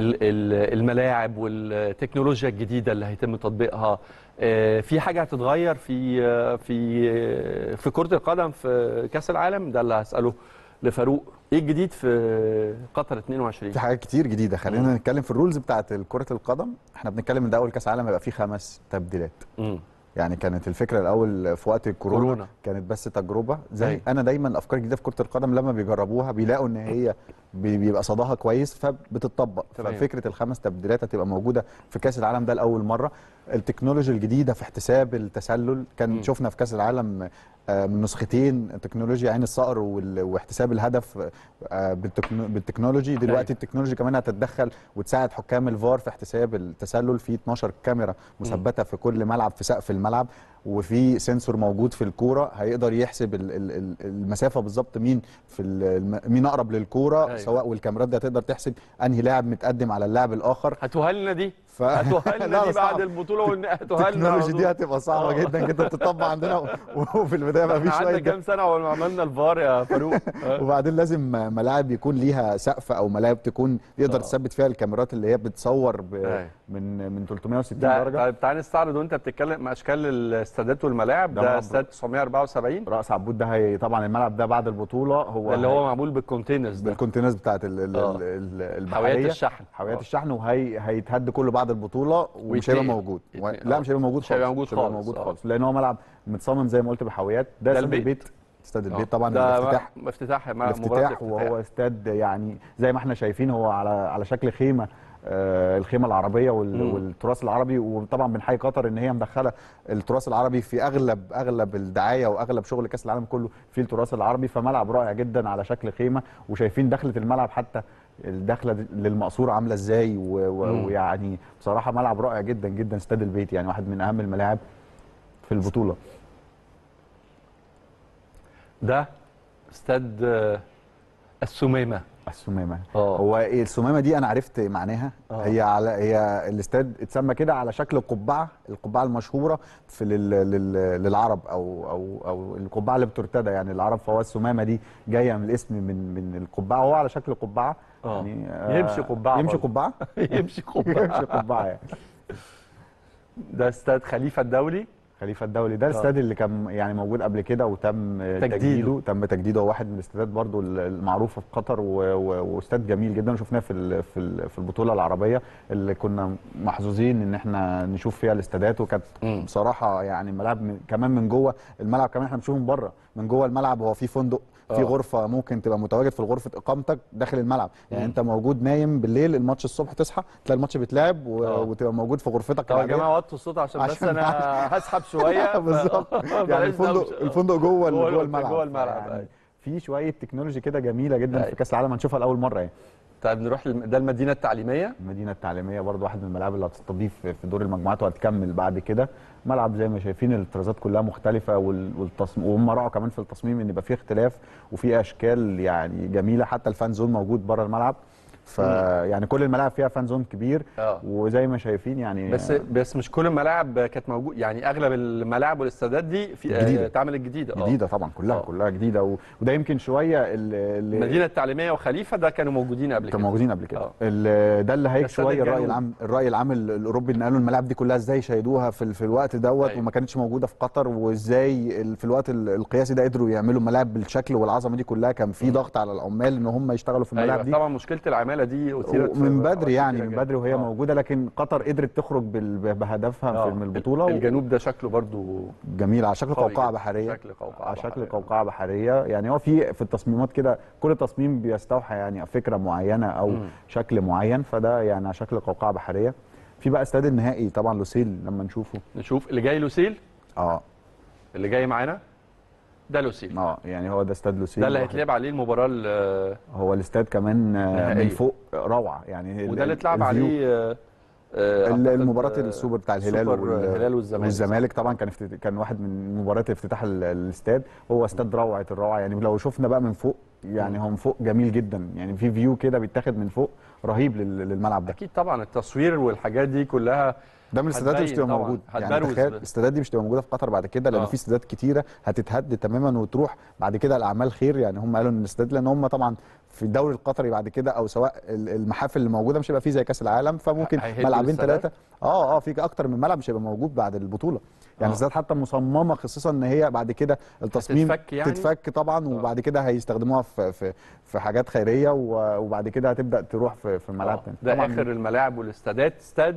Speaker 1: ال الملاعب والتكنولوجيا الجديده اللي هيتم تطبيقها آه، في حاجه هتتغير في آه، في آه، في كره القدم في كاس العالم ده اللي هساله لفاروق ايه الجديد في قطر 22
Speaker 2: في حاجات كتير جديده خلينا نتكلم في الرولز بتاعه كره القدم احنا بنتكلم ان ده اول كاس عالم هيبقى فيه خمس تبديلات
Speaker 1: مم.
Speaker 2: يعني كانت الفكره الاول في وقت الكورونا
Speaker 1: كورونا.
Speaker 2: كورونا. كانت بس تجربه زي
Speaker 1: أيوة.
Speaker 2: انا دايما الافكار الجديده في كره القدم لما بيجربوها بيلاقوا ان هي بي- بيبقى صداها كويس فبتطبق
Speaker 1: تمام.
Speaker 2: ففكره الخمس تبديلات هتبقى موجوده في كاس العالم ده لاول مره التكنولوجيا الجديده في احتساب التسلل كان
Speaker 1: مم.
Speaker 2: شفنا في كاس العالم آه، من نسختين تكنولوجيا عين الصقر وال- واحتساب الهدف آه، بالتكنو- بالتكنولوجي دلوقتي التكنولوجي كمان هتتدخل وتساعد حكام الفار في احتساب التسلل في 12 كاميرا مثبته في كل ملعب في سقف الملعب وفي سنسور موجود في الكوره هيقدر يحسب ال- ال- ال- المسافه بالظبط مين في ال- الم- مين اقرب للكوره
Speaker 1: أيوة.
Speaker 2: سواء والكاميرات دي هتقدر تحسب انهي لاعب متقدم على اللاعب الاخر
Speaker 1: هاتوها لنا دي
Speaker 2: ف...
Speaker 1: هاتوها
Speaker 2: لا،
Speaker 1: لنا دي
Speaker 2: بس
Speaker 1: بعد
Speaker 2: صعب.
Speaker 1: البطوله ون- هاتوها لنا
Speaker 2: التكنولوجي
Speaker 1: على
Speaker 2: دي
Speaker 1: طول.
Speaker 2: هتبقى صعبه
Speaker 1: آه.
Speaker 2: جدا جدا تطبق عندنا و- وفي البدايه بقى في
Speaker 1: احنا
Speaker 2: شويه
Speaker 1: قعدنا
Speaker 2: جد.
Speaker 1: كام سنه اول ما عملنا الفار يا فاروق آه.
Speaker 2: وبعدين لازم ملاعب يكون ليها سقف او ملاعب تكون يقدر
Speaker 1: آه.
Speaker 2: تثبت فيها الكاميرات اللي هي بتصور ب...
Speaker 1: أيوة.
Speaker 2: من من 360
Speaker 1: ده
Speaker 2: درجه
Speaker 1: طيب تعالى نستعرض وانت بتتكلم اشكال الاستادات والملاعب
Speaker 2: ده
Speaker 1: ده
Speaker 2: ملعب
Speaker 1: استاد 974
Speaker 2: راس عبود ده هي طبعا الملعب ده بعد البطوله هو
Speaker 1: ده اللي
Speaker 2: هي-
Speaker 1: هو معمول بالكونتينرز ده
Speaker 2: بالكونتينرز بتاعت ال ال
Speaker 1: آه.
Speaker 2: ال ال
Speaker 1: حاويات
Speaker 2: البحريه
Speaker 1: الشحن
Speaker 2: حاويات
Speaker 1: آه.
Speaker 2: الشحن وهي هيتهد كله بعد البطوله ومش هيبقى
Speaker 1: ويتنقل.
Speaker 2: موجود و...
Speaker 1: يتنقل.
Speaker 2: لا
Speaker 1: آه.
Speaker 2: مش هيبقى موجود
Speaker 1: مش هيبقى
Speaker 2: خالص.
Speaker 1: موجود
Speaker 2: مش هيبقى
Speaker 1: خالص.
Speaker 2: موجود
Speaker 1: آه.
Speaker 2: خالص لان هو ملعب متصمم زي ما قلت بحاويات ده
Speaker 1: ده
Speaker 2: استاد
Speaker 1: البيت.
Speaker 2: البيت استاد
Speaker 1: آه.
Speaker 2: البيت طبعا
Speaker 1: ده
Speaker 2: الافتتاح
Speaker 1: افتتاح مع مباراة
Speaker 2: الافتتاح وهو استاد يعني زي ما احنا شايفين هو على على شكل خيمه آه الخيمه العربيه وال
Speaker 1: مم.
Speaker 2: والتراث العربي وطبعا بنحيي قطر ان هي مدخله التراث العربي في اغلب اغلب الدعايه واغلب شغل كاس العالم كله في التراث العربي فملعب رائع جدا على شكل خيمه وشايفين دخله الملعب حتى الدخله دي للمقصوره عامله ازاي و- و-
Speaker 1: مم.
Speaker 2: ويعني بصراحه ملعب رائع جدا جدا استاد البيت يعني واحد من اهم الملاعب في البطوله
Speaker 1: ده استاد آه، السمامه
Speaker 2: السمامه
Speaker 1: آه.
Speaker 2: هو إيه السمامه دي انا عرفت معناها
Speaker 1: آه.
Speaker 2: هي على هي الاستاد اتسمى كده على شكل قبعه القبعه المشهوره في لل... لل... للعرب او او او القبعه اللي بترتدى يعني العرب فهو السمامه دي جايه من الاسم من من القبعه وهو على شكل قبعه
Speaker 1: آه.
Speaker 2: يعني
Speaker 1: يمشي قبعة
Speaker 2: يمشي
Speaker 1: برضه.
Speaker 2: قبعه
Speaker 1: يمشي قبعه
Speaker 2: يمشي قبعه يعني
Speaker 1: ده استاد خليفه الدولي
Speaker 2: خليفه الدولي ده الاستاد اللي كان يعني موجود قبل كده وتم
Speaker 1: تجديده.
Speaker 2: تجديده تم تجديده هو واحد من الاستادات برضو المعروفه في قطر و- و- واستاد جميل جدا وشفناه في ال- في ال- في البطوله العربيه اللي كنا محظوظين ان احنا نشوف فيها الاستادات وكانت
Speaker 1: مم.
Speaker 2: بصراحه يعني الملاعب من كمان من جوه الملعب كمان احنا بنشوفه من بره من جوه الملعب هو في فندق في
Speaker 1: آه.
Speaker 2: غرفه ممكن تبقى متواجد في غرفه اقامتك داخل الملعب يعني
Speaker 1: مم.
Speaker 2: انت موجود نايم بالليل الماتش الصبح تصحى تلاقي الماتش بيتلعب و...
Speaker 1: آه.
Speaker 2: وتبقى موجود في غرفتك
Speaker 1: طب يا
Speaker 2: العادية.
Speaker 1: جماعه وطوا الصوت عشان, بس
Speaker 2: عشان
Speaker 1: انا هسحب شويه ف-
Speaker 2: بالظبط يعني
Speaker 1: بلاش
Speaker 2: الفندق
Speaker 1: دوشة.
Speaker 2: الفندق جوه
Speaker 1: جوه
Speaker 2: جوه الملعب
Speaker 1: جوه الملعب
Speaker 2: يعني
Speaker 1: أيوة.
Speaker 2: في شويه تكنولوجي كده جميله جدا
Speaker 1: أيوة.
Speaker 2: في كاس العالم هنشوفها لاول مره يعني
Speaker 1: طيب نروح للم- ده المدينه التعليميه
Speaker 2: المدينه التعليميه برضو واحد من الملاعب اللي هتستضيف في دور المجموعات وهتكمل بعد كده ملعب زي ما شايفين الطرازات كلها مختلفه وال- والتصميم وهم راعوا كمان في التصميم ان يبقى فيه اختلاف وفي اشكال يعني جميله حتى الفان زون موجود بره الملعب فيعني كل الملاعب فيها فان زون كبير
Speaker 1: اه
Speaker 2: وزي ما شايفين يعني
Speaker 1: بس بس مش كل الملاعب كانت موجود يعني اغلب الملاعب والاستادات دي في
Speaker 2: جديدة.
Speaker 1: آه، اتعملت جديده آه.
Speaker 2: جديده طبعا كلها
Speaker 1: آه.
Speaker 2: كلها جديده و... وده يمكن شويه اللي
Speaker 1: المدينه التعليميه وخليفه ده كانوا موجودين قبل
Speaker 2: كانوا
Speaker 1: كده
Speaker 2: موجودين قبل كده
Speaker 1: آه.
Speaker 2: ال- ده اللي هيك
Speaker 1: ده استاد
Speaker 2: شويه الراي
Speaker 1: الجنوب.
Speaker 2: العام الراي العام ال- الاوروبي ان قالوا الملاعب دي كلها ازاي شاهدوها في, ال- في الوقت دوت
Speaker 1: أيوة.
Speaker 2: وما كانتش موجوده في قطر وازاي ال- في الوقت ال- القياسي ده قدروا يعملوا ملاعب بالشكل والعظمه دي كلها كان في ضغط على العمال ان هم يشتغلوا في الملاعب
Speaker 1: ايوه
Speaker 2: دي
Speaker 1: طبعا مشكله العماله دي اثيرت في
Speaker 2: من
Speaker 1: أوقات
Speaker 2: بدري يعني
Speaker 1: كتيرة
Speaker 2: من
Speaker 1: جداً.
Speaker 2: بدري وهي
Speaker 1: آه.
Speaker 2: موجوده لكن قطر قدرت تخرج بال- بهدفها
Speaker 1: آه.
Speaker 2: في من البطوله و-
Speaker 1: الجنوب ده شكله برضو
Speaker 2: جميل على شكل
Speaker 1: قوي
Speaker 2: قوقعه
Speaker 1: جداً.
Speaker 2: بحريه
Speaker 1: شكل قوقعة
Speaker 2: على شكل
Speaker 1: بحرية.
Speaker 2: قوقعه بحريه يعني هو في في التصميمات كده كل تصميم بيستوحى يعني فكره معينه او
Speaker 1: مم.
Speaker 2: شكل معين فده يعني على شكل قوقعه بحريه في بقى استاد النهائي طبعا لوسيل لما نشوفه
Speaker 1: نشوف اللي جاي لوسيل
Speaker 2: اه
Speaker 1: اللي جاي معانا ده لوسيل
Speaker 2: اه يعني هو ده استاد لوسيل
Speaker 1: ده اللي
Speaker 2: واحد-
Speaker 1: هيتلعب عليه المباراه ال-
Speaker 2: هو الاستاد كمان آه،
Speaker 1: نهائية.
Speaker 2: من فوق روعه يعني ال-
Speaker 1: وده اللي
Speaker 2: ال-
Speaker 1: اتلعب
Speaker 2: الفيو.
Speaker 1: عليه آه، آه،
Speaker 2: ال-
Speaker 1: أعتقد،
Speaker 2: المباراة
Speaker 1: آه،
Speaker 2: السوبر بتاع الهلال
Speaker 1: سوبر
Speaker 2: وال-
Speaker 1: الهلال والزمالك
Speaker 2: والزمالك طبعا كان افتت... كان واحد من مباريات افتتاح ال- الاستاد هو استاد روعه الروعه يعني لو شفنا بقى من فوق يعني هو من فوق جميل جدا يعني في فيو كده بيتاخد من فوق رهيب لل- للملعب ده
Speaker 1: اكيد طبعا التصوير والحاجات دي كلها
Speaker 2: ده من الاستادات اللي مش
Speaker 1: هتبين
Speaker 2: هتبقى
Speaker 1: طبعاً،
Speaker 2: موجود يعني
Speaker 1: هتبروز
Speaker 2: تخيل
Speaker 1: ب-
Speaker 2: الاستادات دي مش هتبقى موجوده في قطر بعد كده لان
Speaker 1: آه.
Speaker 2: في استادات كتيره هتتهد تماما وتروح بعد كده الاعمال خير يعني هم قالوا ان الاستاد لان هم طبعا في الدوري القطري بعد كده او سواء ال- المحافل اللي موجوده مش هيبقى فيه زي كاس العالم فممكن
Speaker 1: هيهدوا
Speaker 2: ملعبين
Speaker 1: الاستادات؟
Speaker 2: ثلاثه اه اه في اكتر من ملعب مش هيبقى موجود بعد البطوله يعني
Speaker 1: آه.
Speaker 2: الاستاد حتى مصممه خصيصا ان هي بعد كده التصميم
Speaker 1: هتتفك يعني؟
Speaker 2: تتفك طبعا وبعد كده هيستخدموها في في في حاجات خيريه و- وبعد كده هتبدا تروح في في الملاعب
Speaker 1: آه،
Speaker 2: تاني
Speaker 1: ده
Speaker 2: طبعاً
Speaker 1: اخر الملاعب والاستادات استاد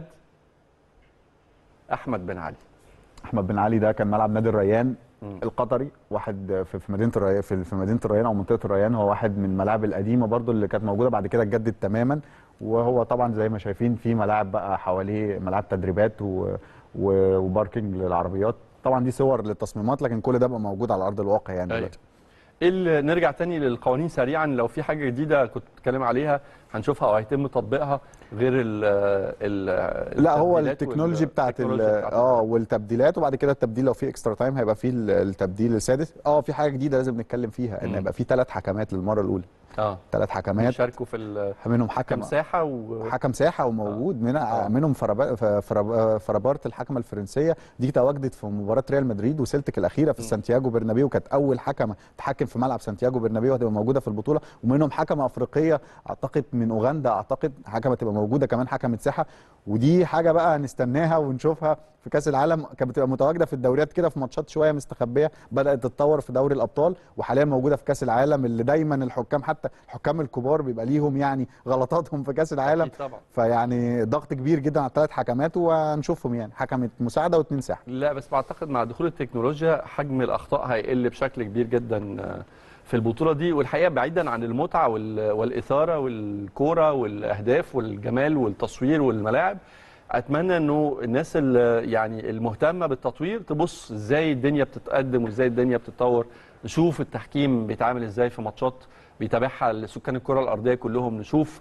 Speaker 1: احمد بن علي
Speaker 2: احمد بن علي ده كان ملعب نادي الريان
Speaker 1: مم.
Speaker 2: القطري واحد في في مدينه الريان في في مدينه الريان او منطقه الريان هو واحد من الملاعب القديمه برضو اللي كانت موجوده بعد كده اتجدد تماما وهو طبعا زي ما شايفين في ملاعب بقى حواليه ملاعب تدريبات و و- وباركينج للعربيات طبعا دي صور للتصميمات لكن كل ده بقى موجود على ارض الواقع يعني
Speaker 1: أيوة.
Speaker 2: دلوقتي
Speaker 1: ايه اللي نرجع تاني للقوانين سريعا لو في حاجه جديده كنت بتتكلم عليها هنشوفها او هيتم تطبيقها غير ال ال
Speaker 2: لا هو
Speaker 1: التبديلات
Speaker 2: التكنولوجي
Speaker 1: وال-
Speaker 2: بتاعت ال-
Speaker 1: التكنولوجيا بتاعت
Speaker 2: اه والتبديلات وبعد كده التبديل لو في اكسترا تايم هيبقى في ال- التبديل السادس اه في حاجه جديده لازم نتكلم فيها ان
Speaker 1: مم.
Speaker 2: يبقى في ثلاث حكمات للمره الاولى
Speaker 1: اه
Speaker 2: ثلاث حكمات
Speaker 1: يشاركوا في ال-
Speaker 2: منهم
Speaker 1: كم
Speaker 2: حكم
Speaker 1: ساحه و
Speaker 2: حكم ساحه وموجود من
Speaker 1: آه.
Speaker 2: منهم فرابا- ف- فرابا- فرابارت الحكمه الفرنسيه دي تواجدت في مباراه ريال مدريد وسيلتك الاخيره في
Speaker 1: م.
Speaker 2: سانتياغو برنابيو كانت اول حكمه تحكم في ملعب سانتياغو برنابيو هتبقى موجوده في البطوله ومنهم حكمه افريقيه اعتقد من اوغندا اعتقد حكمه تبقى موجوده كمان حكمه ساحه ودي حاجه بقى هنستناها ونشوفها في كاس العالم كانت بتبقى متواجده في الدوريات كده في ماتشات شويه مستخبيه بدات تتطور في دوري الابطال وحاليا موجوده في كاس العالم اللي دايما الحكام حتى الحكام الكبار بيبقى ليهم يعني غلطاتهم في كاس العالم
Speaker 1: أكيد طبعا
Speaker 2: فيعني ضغط كبير جدا على الثلاث حكمات وهنشوفهم يعني حكمه مساعده واثنين ساحه
Speaker 1: لا بس بعتقد مع دخول التكنولوجيا حجم الاخطاء هيقل بشكل كبير جدا آه، في البطوله دي والحقيقه بعيدا عن المتعه وال- والاثاره والكوره والاهداف والجمال والتصوير والملاعب اتمنى انه الناس اللي يعني المهتمه بالتطوير تبص ازاي الدنيا بتتقدم وازاي الدنيا بتتطور نشوف التحكيم بيتعامل ازاي في ماتشات بيتابعها سكان الكره الارضيه كلهم نشوف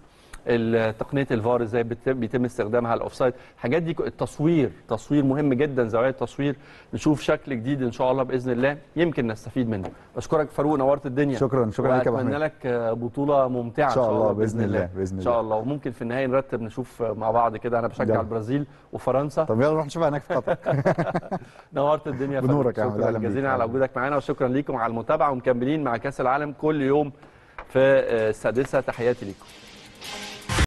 Speaker 1: ال- تقنيه الفار ازاي بت- بيتم استخدامها على الاوفسايد الحاجات دي ك- التصوير تصوير مهم جدا زوايا التصوير نشوف شكل جديد ان شاء الله باذن الله يمكن نستفيد منه بشكرك فاروق نورت الدنيا
Speaker 2: شكراً- شكراً لك يا أبو
Speaker 1: واتمنى
Speaker 2: حميد.
Speaker 1: لك آه، بطوله ممتعه
Speaker 2: إن شاء الله، بإذن الله، بإذن
Speaker 1: ان شاء
Speaker 2: الله.
Speaker 1: الله وممكن في النهايه نرتب نشوف مع بعض كده انا بشجع
Speaker 2: يلا.
Speaker 1: البرازيل وفرنسا
Speaker 2: طب يلا نروح نشوفها هناك في قطر
Speaker 1: نورت الدنيا يا
Speaker 2: بنورك
Speaker 1: فندم.
Speaker 2: يا أحمد،
Speaker 1: شكرا
Speaker 2: أهلا بيك.
Speaker 1: جزيلا على وجودك معانا وشكرا ليكم على المتابعه ومكملين مع كاس العالم كل يوم في آه، السادسه تحياتي ليكم